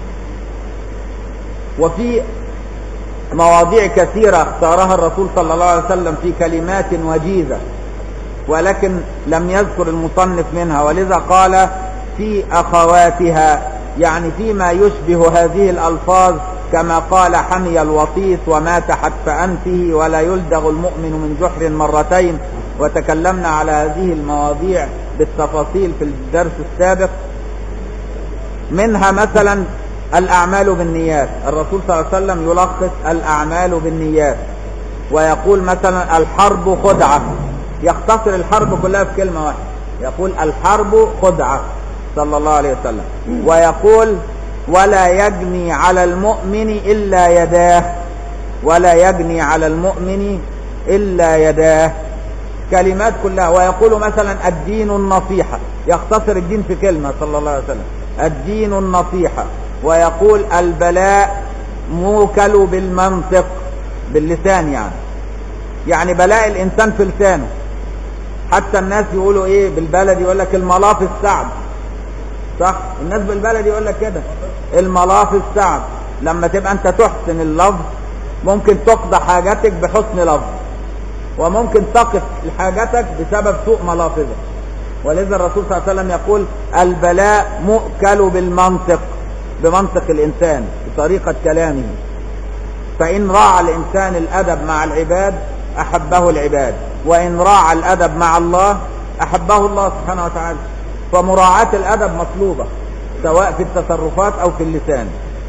وفي مواضيع كثيرة اختارها الرسول صلى الله عليه وسلم في كلمات وجيزة ولكن لم يذكر المصنف منها ولذا قال في أخواتها يعني فيما يشبه هذه الألفاظ كما قال حمي الوطيس ومات حتف أنفه ولا يلدغ المؤمن من جحر مرتين وتكلمنا على هذه المواضيع بالتفاصيل في الدرس السابق منها مثلا الأعمال بالنيات الرسول صلى الله عليه وسلم يلخص الأعمال بالنيات ويقول مثلا الحرب خدعة يختصر الحرب كلها في كلمة واحدة يقول الحرب خدعة صلى الله عليه وسلم ويقول ولا يجني على المؤمن إلا يداه ولا يجني على المؤمن إلا يداه كلمات كلها ويقول مثلا الدين النصيحة يختصر الدين في كلمة صلى الله عليه وسلم الدين النصيحة ويقول البلاء موكل بالمنطق باللسان يعني يعني بلاء الإنسان في لسانه حتى الناس يقولوا ايه بالبلد يقول لك الملاف السعد صح الناس بالبلد يقول لك كده الملاف السعد لما تبقى انت تحسن اللفظ ممكن تقضى حاجتك بحسن لفظ وممكن تقف لحاجتك بسبب سوء ملافظك ولذا الرسول صلى الله عليه وسلم يقول البلاء مؤكل بالمنطق بمنطق الإنسان بطريقة كلامه فإن راعى الإنسان الأدب مع العباد أحبه العباد وإن راعى الأدب مع الله أحبه الله سبحانه وتعالى فمراعاة الأدب مطلوبة سواء في التصرفات أو في اللسان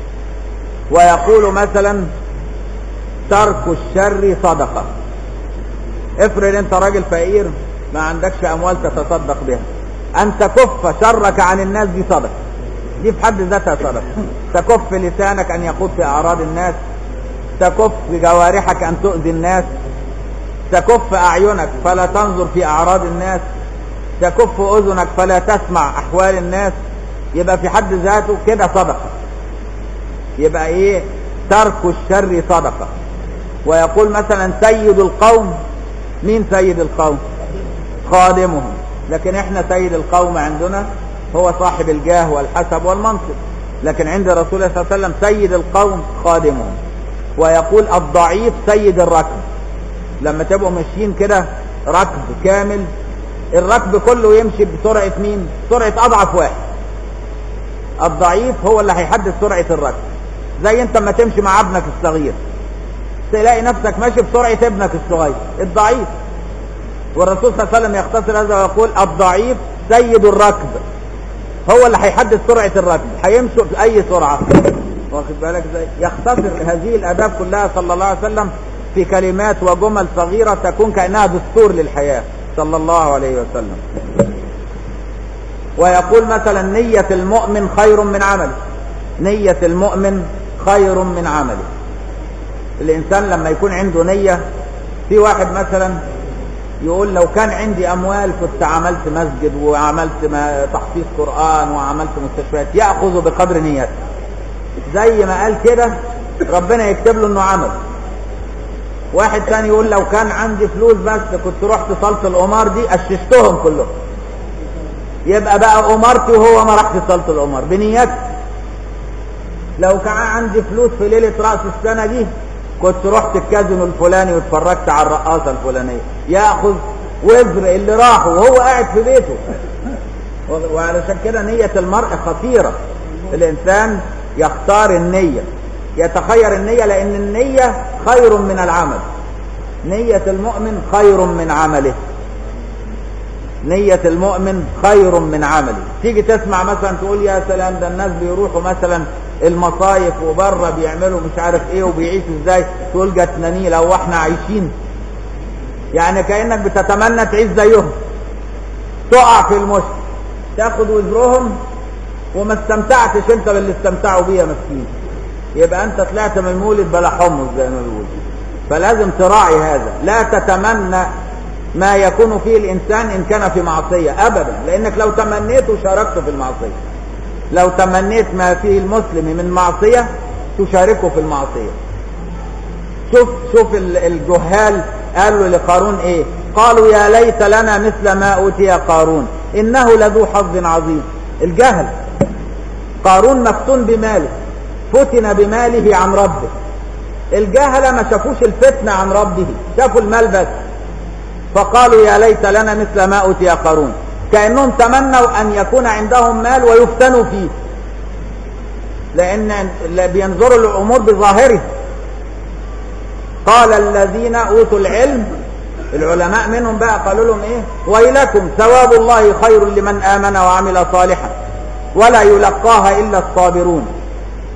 ويقول مثلا ترك الشر صدقة افرض انت راجل فقير ما عندكش اموال تتصدق بها ان تكف شرك عن الناس دي صدقه دي في حد ذاتها صدقه تكف لسانك ان يخوض في اعراض الناس تكف جوارحك ان تؤذي الناس تكف اعينك فلا تنظر في اعراض الناس تكف اذنك فلا تسمع احوال الناس يبقى في حد ذاته كده صدقه يبقى ايه ترك الشر صدقه ويقول مثلا سيد القوم مين سيد القوم خادمهم لكن احنا سيد القوم عندنا هو صاحب الجاه والحسب والمنصب لكن عند رسول الله صلى الله عليه وسلم سيد القوم خادمهم ويقول الضعيف سيد الركب لما تبقوا ماشيين كده ركب كامل الركب كله يمشي بسرعة مين سرعة أضعف واحد الضعيف هو اللي هيحدد سرعة الركب زي انت ما تمشي مع ابنك الصغير تلاقي نفسك ماشي بسرعة ابنك الصغير الضعيف والرسول صلى الله عليه وسلم يختصر هذا ويقول الضعيف سيد الركب هو اللي هيحدد سرعة الركب هيمشوا بأي سرعة واخد بالك ازاي يختصر هذه الآداب كلها صلى الله عليه وسلم في كلمات وجمل صغيرة تكون كأنها دستور للحياة صلى الله عليه وسلم ويقول مثلا نية المؤمن خير من عمله نية المؤمن خير من عمله الإنسان لما يكون عنده نية في واحد مثلا يقول لو كان عندي أموال كنت عملت مسجد وعملت ما تحفيظ قرآن وعملت مستشفيات يأخذ بقدر نيته زي ما قال كده ربنا يكتب له انه عمل واحد ثاني يقول لو كان عندي فلوس بس كنت رحت صالة القمار دي أششتهم كلهم يبقى بقى أمرتي وهو ما راحش صالة القمار بنيته لو كان عندي فلوس في ليلة رأس السنة دي كنت رحت الكازينو الفلاني واتفرجت على الرقاصة الفلانية ياخذ وزر اللي راحه وهو قاعد في بيته وعلشان كده نية المرء خطيرة الإنسان يختار النية يتخير النية لأن النية خير من العمل نية المؤمن خير من عمله نية المؤمن خير من عمله تيجي تسمع مثلا تقول يا سلام ده الناس بيروحوا مثلا المصايف وبره بيعملوا مش عارف ايه وبيعيشوا ازاي تقول جاتنا نيلة هو احنا عايشين يعني كأنك بتتمنى تعيش زيهم تقع في المشكل تاخد وزرهم وما استمتعتش انت باللي استمتعوا بيه يا مسكين يبقى انت طلعت من المولد بلا حمص زي ما بيقولوا فلازم تراعي هذا لا تتمنى ما يكون فيه الانسان ان كان في معصيه ابدا لانك لو تمنيته شاركته في المعصيه لو تمنيت ما فيه المسلم من معصيه تشاركه في المعصيه شوف شوف الجهال قالوا لقارون ايه قالوا يا ليت لنا مثل ما اوتي قارون انه لذو حظ عظيم الجهل قارون مفتون بماله فتن بماله عن ربه الجهله ما شافوش الفتنه عن ربه شافوا المال بس فقالوا يا ليت لنا مثل ما اوتي قارون كانهم تمنوا ان يكون عندهم مال ويفتنوا فيه لان بينظروا للامور بظاهره قال الذين اوتوا العلم العلماء منهم بقى قالوا لهم ايه ويلكم ثواب الله خير لمن امن وعمل صالحا ولا يلقاها الا الصابرون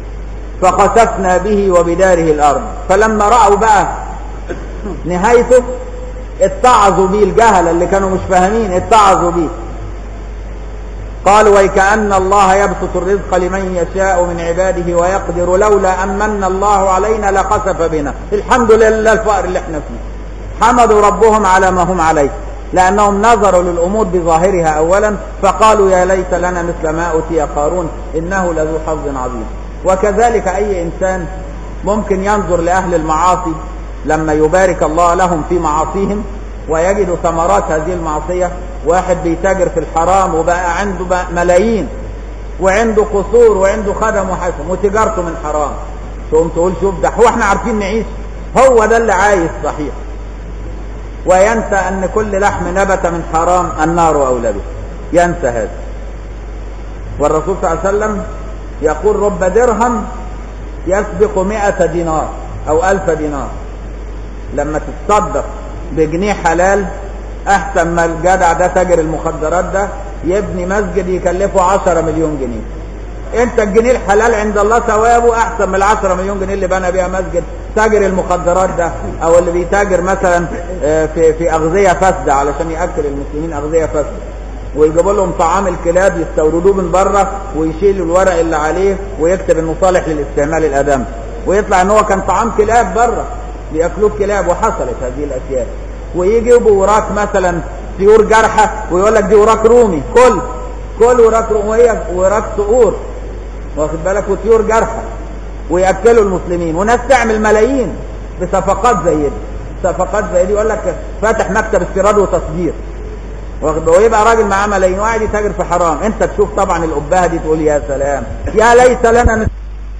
فخسفنا به وبداره الأرض فلما رأوا بقى نهايته اتعظوا بيه الجهلة اللي كانوا مش فاهمين اتعظوا بيه قالوا ويكأن الله يبسط الرزق لمن يشاء من عباده ويقدر لولا أن من الله علينا لخسف بنا الحمد لله الفقر اللي احنا فيه حمدوا ربهم على ما هم عليه لأنهم نظروا للأمور بظاهرها أولا فقالوا يا ليت لنا مثل ما أوتي قارون إنه لذو حظ عظيم وكذلك أي إنسان ممكن ينظر لأهل المعاصي لما يبارك الله لهم في معاصيهم ويجد ثمرات هذه المعصية واحد بيتاجر في الحرام وبقى عنده بقى ملايين وعنده قصور وعنده خدم وحسن وتجارته من حرام تقوم تقول شوف ده هو احنا عارفين نعيش هو ده اللي عايش صحيح وينسى ان كل لحم نبت من حرام النار اولى به ينسى هذا والرسول صلى الله عليه وسلم يقول رب درهم يسبق مئة دينار او الف دينار لما تتصدق بجنيه حلال احسن ما الجدع ده تاجر المخدرات ده يبني مسجد يكلفه 10 مليون جنيه انت الجنيه الحلال عند الله ثوابه احسن من ال 10 مليون جنيه اللي بنى بيها مسجد تاجر المخدرات ده او اللي بيتاجر مثلا في في اغذيه فاسده علشان ياكل المسلمين اغذيه فاسده ويجيبوا لهم طعام الكلاب يستوردوه من بره ويشيلوا الورق اللي عليه ويكتب انه صالح للاستعمال الادمي ويطلع ان هو كان طعام كلاب بره بياكلوه كلاب وحصلت هذه الاشياء ويجيبوا وراك مثلا طيور جارحه ويقول لك دي وراك رومي كل كل وراك رومي وهي وراك صقور واخد بالك وطيور جارحه وياكلوا المسلمين وناس تعمل ملايين بصفقات زي دي صفقات زي دي يقول لك فاتح مكتب استيراد وتصدير واخد ويبقى راجل معاه ملايين وقاعد يتاجر في حرام انت تشوف طبعا الابهه دي تقول يا سلام يا ليت لنا مثل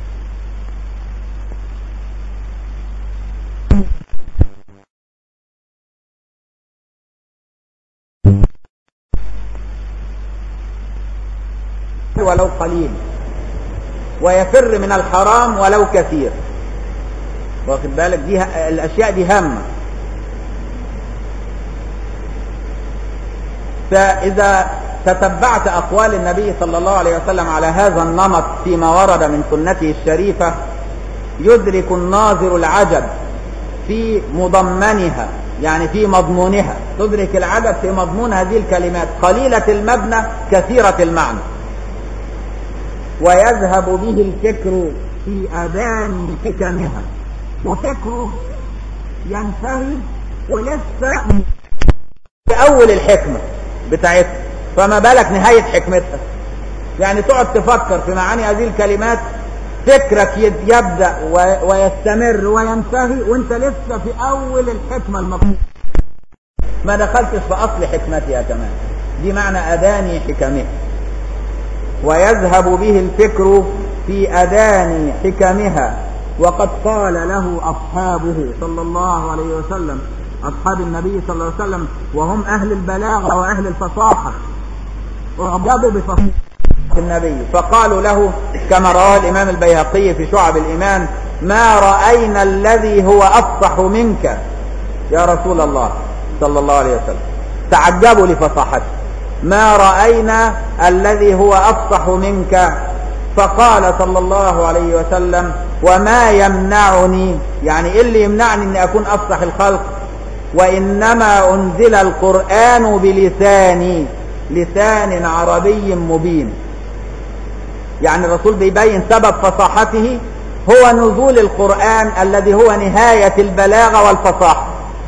ولو قليل ويفر من الحرام ولو كثير واخد بالك دي الاشياء دي هامه فاذا تتبعت اقوال النبي صلى الله عليه وسلم على هذا النمط فيما ورد من سنته الشريفه يدرك الناظر العجب في مضمنها يعني في مضمونها تدرك العجب في مضمون هذه الكلمات قليله المبنى كثيره المعنى ويذهب به الفكر في أذان حكمها وفكره ينتهي ولسه في أول الحكمة بتاعتها فما بالك نهاية حكمتها يعني تقعد تفكر في معاني هذه الكلمات فكرك يبدأ ويستمر وينتهي وانت لسه في أول الحكمة المطلوبة ما دخلتش في أصل حكمتها كمان دي معنى أداني حكمها ويذهب به الفكر في أذان حكمها وقد قال له أصحابه صلى الله عليه وسلم أصحاب النبي صلى الله عليه وسلم وهم أهل البلاغة وأهل الفصاحة أعجبوا بفصاحة النبي فقالوا له كما رواه الإمام البيهقي في شعب الإيمان ما رأينا الذي هو أفصح منك يا رسول الله صلى الله عليه وسلم تعجبوا لفصاحته ما رأينا الذي هو أفصح منك فقال صلى الله عليه وسلم وما يمنعني يعني إيه اللي يمنعني أن أكون أفصح الخلق وإنما أنزل القرآن بلساني لسان عربي مبين يعني الرسول بيبين سبب فصاحته هو نزول القرآن الذي هو نهاية البلاغة والفصاحة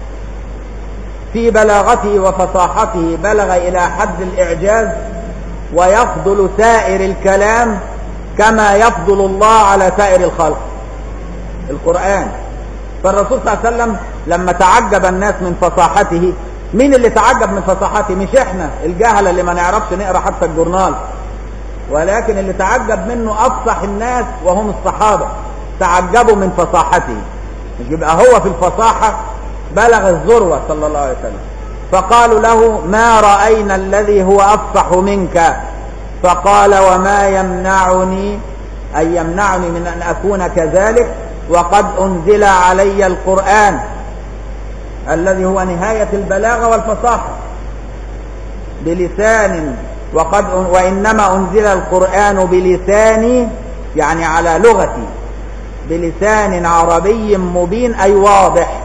في بلاغته وفصاحته بلغ إلى حد الإعجاز ويفضل سائر الكلام كما يفضل الله على سائر الخلق القرآن فالرسول صلى الله عليه وسلم لما تعجب الناس من فصاحته مين اللي تعجب من فصاحته مش احنا الجهلة اللي ما نعرفش نقرا حتى الجورنال ولكن اللي تعجب منه افصح الناس وهم الصحابة تعجبوا من فصاحته مش يبقى هو في الفصاحة بلغ الذروة صلى الله عليه وسلم فقالوا له ما رأينا الذي هو أفصح منك فقال وما يمنعني أي يمنعني من أن أكون كذلك وقد أنزل علي القرآن الذي هو نهاية البلاغة والفصاحة بلسان وقد وإنما أنزل القرآن بلساني يعني على لغتي بلسان عربي مبين أي واضح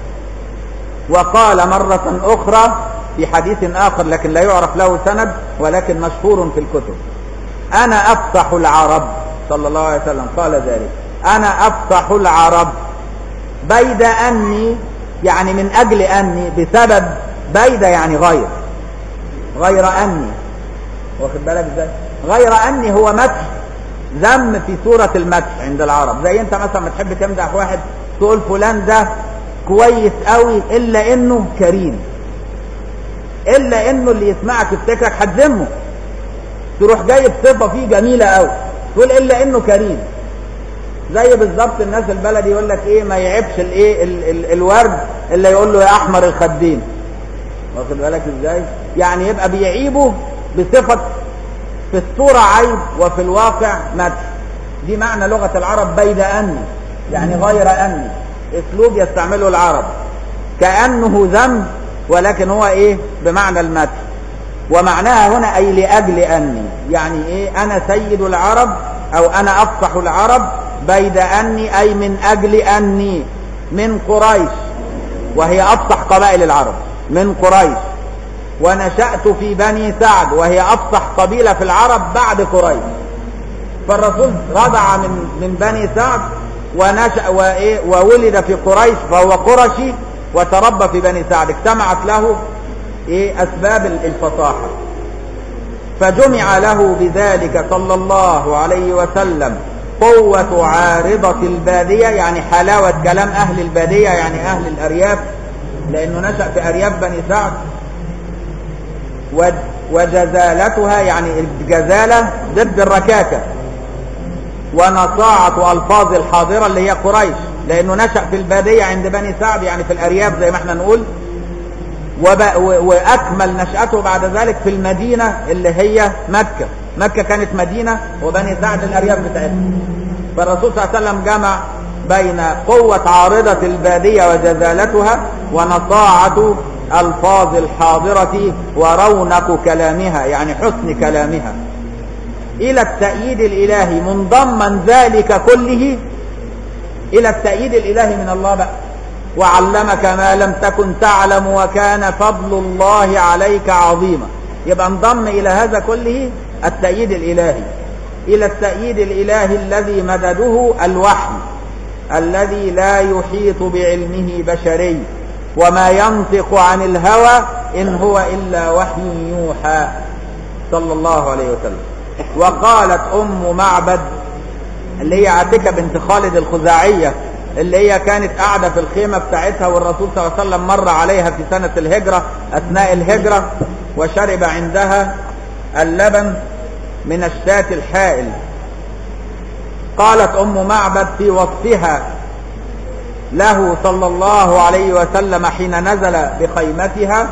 وقال مرة أخرى في حديث آخر لكن لا يعرف له سند ولكن مشهور في الكتب أنا أفصح العرب صلى الله عليه وسلم قال ذلك أنا أفصح العرب بيد أني يعني من أجل أني بسبب بيد يعني غير غير أني واخد بالك ازاي غير أني هو مدح ذم في سورة المدح عند العرب زي انت مثلا ما تحب تمدح واحد تقول فلان ده كويس قوي الا انه كريم الا انه اللي يسمعك يفتكرك هتذمه تروح جايب صفه فيه جميله قوي تقول الا انه كريم زي بالظبط الناس البلدي يقول لك ايه ما يعيبش الايه ال ال الورد الا يقول له يا احمر الخدين واخد بالك ازاي يعني يبقى بيعيبه بصفه في الصوره عيب وفي الواقع مدح دي معنى لغه العرب بيد اني يعني غير اني اسلوب يستعمله العرب كانه ذم ولكن هو ايه بمعنى المدح ومعناها هنا اي لاجل اني يعني ايه انا سيد العرب او انا افصح العرب بيد اني اي من اجل اني من قريش وهي افصح قبائل العرب من قريش ونشأت في بني سعد وهي افصح قبيلة في العرب بعد قريش فالرسول رضع من من بني سعد ونشأ وإيه وولد في قريش فهو قرشي وتربى في بني سعد اجتمعت له ايه اسباب الفصاحة فجمع له بذلك صلى الله عليه وسلم قوة عارضة البادية يعني حلاوة كلام أهل البادية يعني أهل الأرياف لأنه نشأ في أرياف بني سعد وجزالتها يعني الجزالة ضد الركاكة ونصاعة ألفاظ الحاضرة اللي هي قريش لأنه نشأ في البادية عند بني سعد يعني في الأرياف زي ما احنا نقول وأكمل نشأته بعد ذلك في المدينة اللي هي مكة مكة كانت مدينة وبني سعد الأرياف بتاعتها فالرسول صلى الله عليه وسلم جمع بين قوة عارضة البادية وجزالتها ونصاعة ألفاظ الحاضرة ورونق كلامها يعني حسن كلامها إلى التأييد الإلهي منضما ذلك كله إلى التأييد الإلهي من الله بقى وعلمك ما لم تكن تعلم وكان فضل الله عليك عظيما يبقى انضم إلى هذا كله التأييد الإلهي إلى التأييد الإلهي الذي مدده الوحي الذي لا يحيط بعلمه بشري وما ينطق عن الهوى إن هو إلا وحي يوحى صلى الله عليه وسلم وقالت أم معبد اللي هي عاتكة بنت خالد الخزاعية اللي هي كانت قاعدة في الخيمة بتاعتها والرسول صلى الله عليه وسلم مر عليها في سنة الهجرة أثناء الهجرة وشرب عندها اللبن من الشاة الحائل قالت أم معبد في وصفها له صلى الله عليه وسلم حين نزل بخيمتها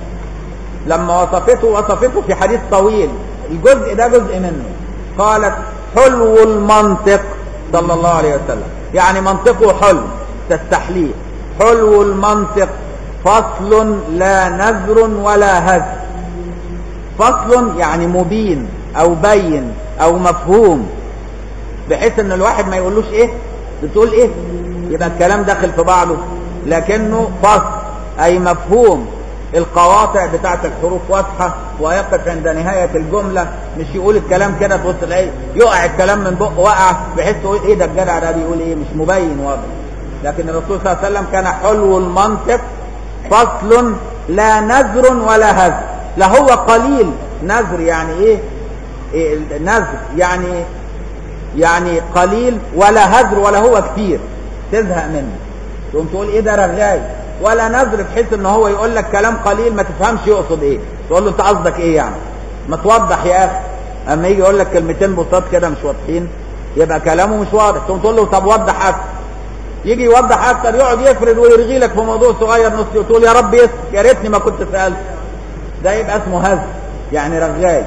لما وصفته وصفته في حديث طويل الجزء ده جزء منه قالت حلو المنطق صلى الله عليه وسلم يعني منطقه حلو تستحليه حلو المنطق فصل لا نذر ولا هزر فصل يعني مبين او بين او مفهوم بحيث ان الواحد ما يقولوش ايه بتقول ايه يبقى الكلام داخل في بعضه لكنه فصل اي مفهوم القواطع بتاعت الحروف واضحة ويقف عند نهاية الجملة مش يقول الكلام كده تبص تلاقيه يقع الكلام من بقه وقع بحيث تقول ايه ده الجدع ده بيقول ايه مش مبين واضح لكن الرسول صلى الله عليه وسلم كان حلو المنطق فصل لا نذر ولا هزر لا هو قليل نذر يعني ايه, إيه نذر يعني يعني قليل ولا هزر ولا هو كتير تزهق منه تقوم تقول ايه ده رغاي ولا نذر بحيث ان هو يقول لك كلام قليل ما تفهمش يقصد ايه تقول له انت قصدك ايه يعني ما توضح يا اخي اما يجي يقول لك كلمتين بساط كده مش واضحين يبقى كلامه مش واضح تقوم تقول له طب وضح اكتر يجي يوضح اكتر يقعد يفرد ويرغي لك في موضوع صغير نص وتقول يا رب يسر يا ريتني ما كنت سالت ده يبقى اسمه هزر يعني رغاي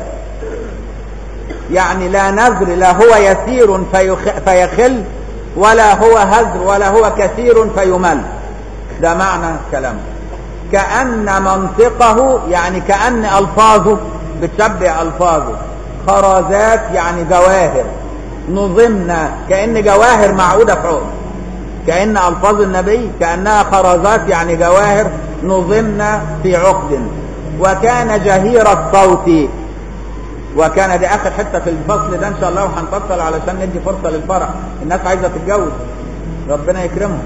يعني لا نذر لا هو يسير فيخ فيخل ولا هو هزر ولا هو كثير فيمل ده معنى كلامه كأن منطقه يعني كأن ألفاظه بتشبه ألفاظه خرزات يعني جواهر نظمنا كأن جواهر معقودة في عقد كأن ألفاظ النبي كأنها خرزات يعني جواهر نظمنا في عقد وكان جهير الصوت وكان دي آخر حتة في الفصل ده إن شاء الله وهنفصل علشان ندي فرصة للفرح الناس عايزة تتجوز ربنا يكرمهم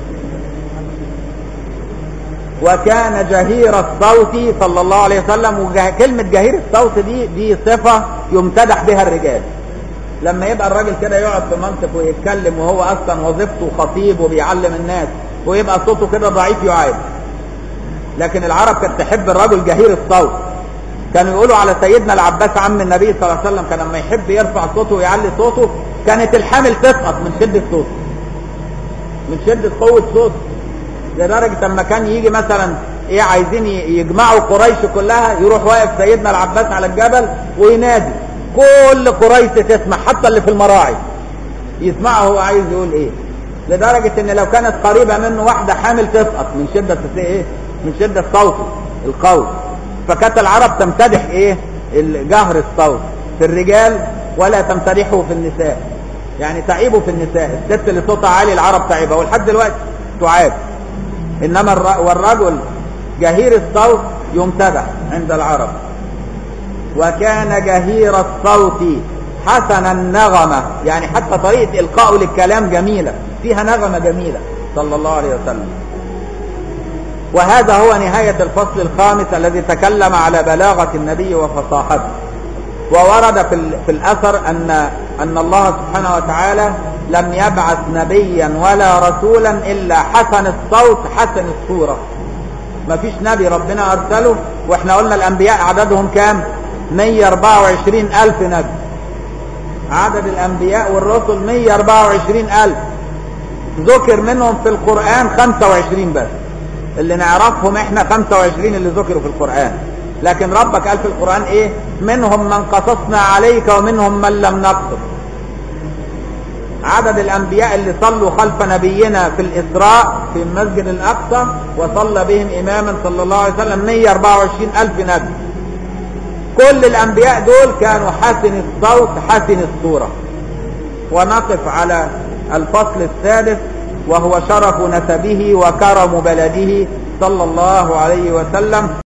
وكان جهير الصوت صلى الله عليه وسلم وكلمة جهير الصوت دي دي صفة يمتدح بها الرجال لما يبقى الراجل كده يقعد في منصب ويتكلم وهو اصلا وظيفته خطيب وبيعلم الناس ويبقى صوته كده ضعيف يعاد لكن العرب كانت تحب الرجل جهير الصوت كانوا يقولوا على سيدنا العباس عم النبي صلى الله عليه وسلم كان لما يحب يرفع صوته ويعلي صوته كانت الحامل تسقط من شدة صوته من شدة قوة صوته لدرجة لما كان يجي مثلا ايه عايزين يجمعوا قريش كلها يروح واقف سيدنا العباس على الجبل وينادي كل قريش تسمع حتى اللي في المراعي يسمعه هو عايز يقول ايه لدرجة ان لو كانت قريبة منه واحدة حامل تسقط من شدة ايه من شدة صوته القول فكانت العرب تمتدح ايه الجهر الصوت في الرجال ولا تمتدحه في النساء يعني تعيبه في النساء الست اللي صوتها عالي العرب تعيبها ولحد دلوقتي تعاب انما الر... والرجل جهير الصوت يمتدح عند العرب وكان جهير الصوت حسن النغمة يعني حتى طريقة إلقائه للكلام جميلة فيها نغمة جميلة صلى الله عليه وسلم وهذا هو نهاية الفصل الخامس الذي تكلم على بلاغة النبي وفصاحته وورد في, في الأثر أن, أن الله سبحانه وتعالى لم يبعث نبيا ولا رسولا إلا حسن الصوت حسن الصورة ما فيش نبي ربنا أرسله وإحنا قلنا الأنبياء عددهم كام 124 ألف نبي عدد الأنبياء والرسل 124 ألف ذكر منهم في القرآن 25 بس اللي نعرفهم احنا 25 اللي ذكروا في القرآن لكن ربك قال في القرآن ايه منهم من قصصنا عليك ومنهم من لم نقصص عدد الأنبياء اللي صلوا خلف نبينا في الإسراء في المسجد الأقصى وصلى بهم إماما صلى الله عليه وسلم 124 ألف نبي كل الأنبياء دول كانوا حسن الصوت حسن الصورة ونقف على الفصل الثالث وهو شرف نسبه وكرم بلده صلى الله عليه وسلم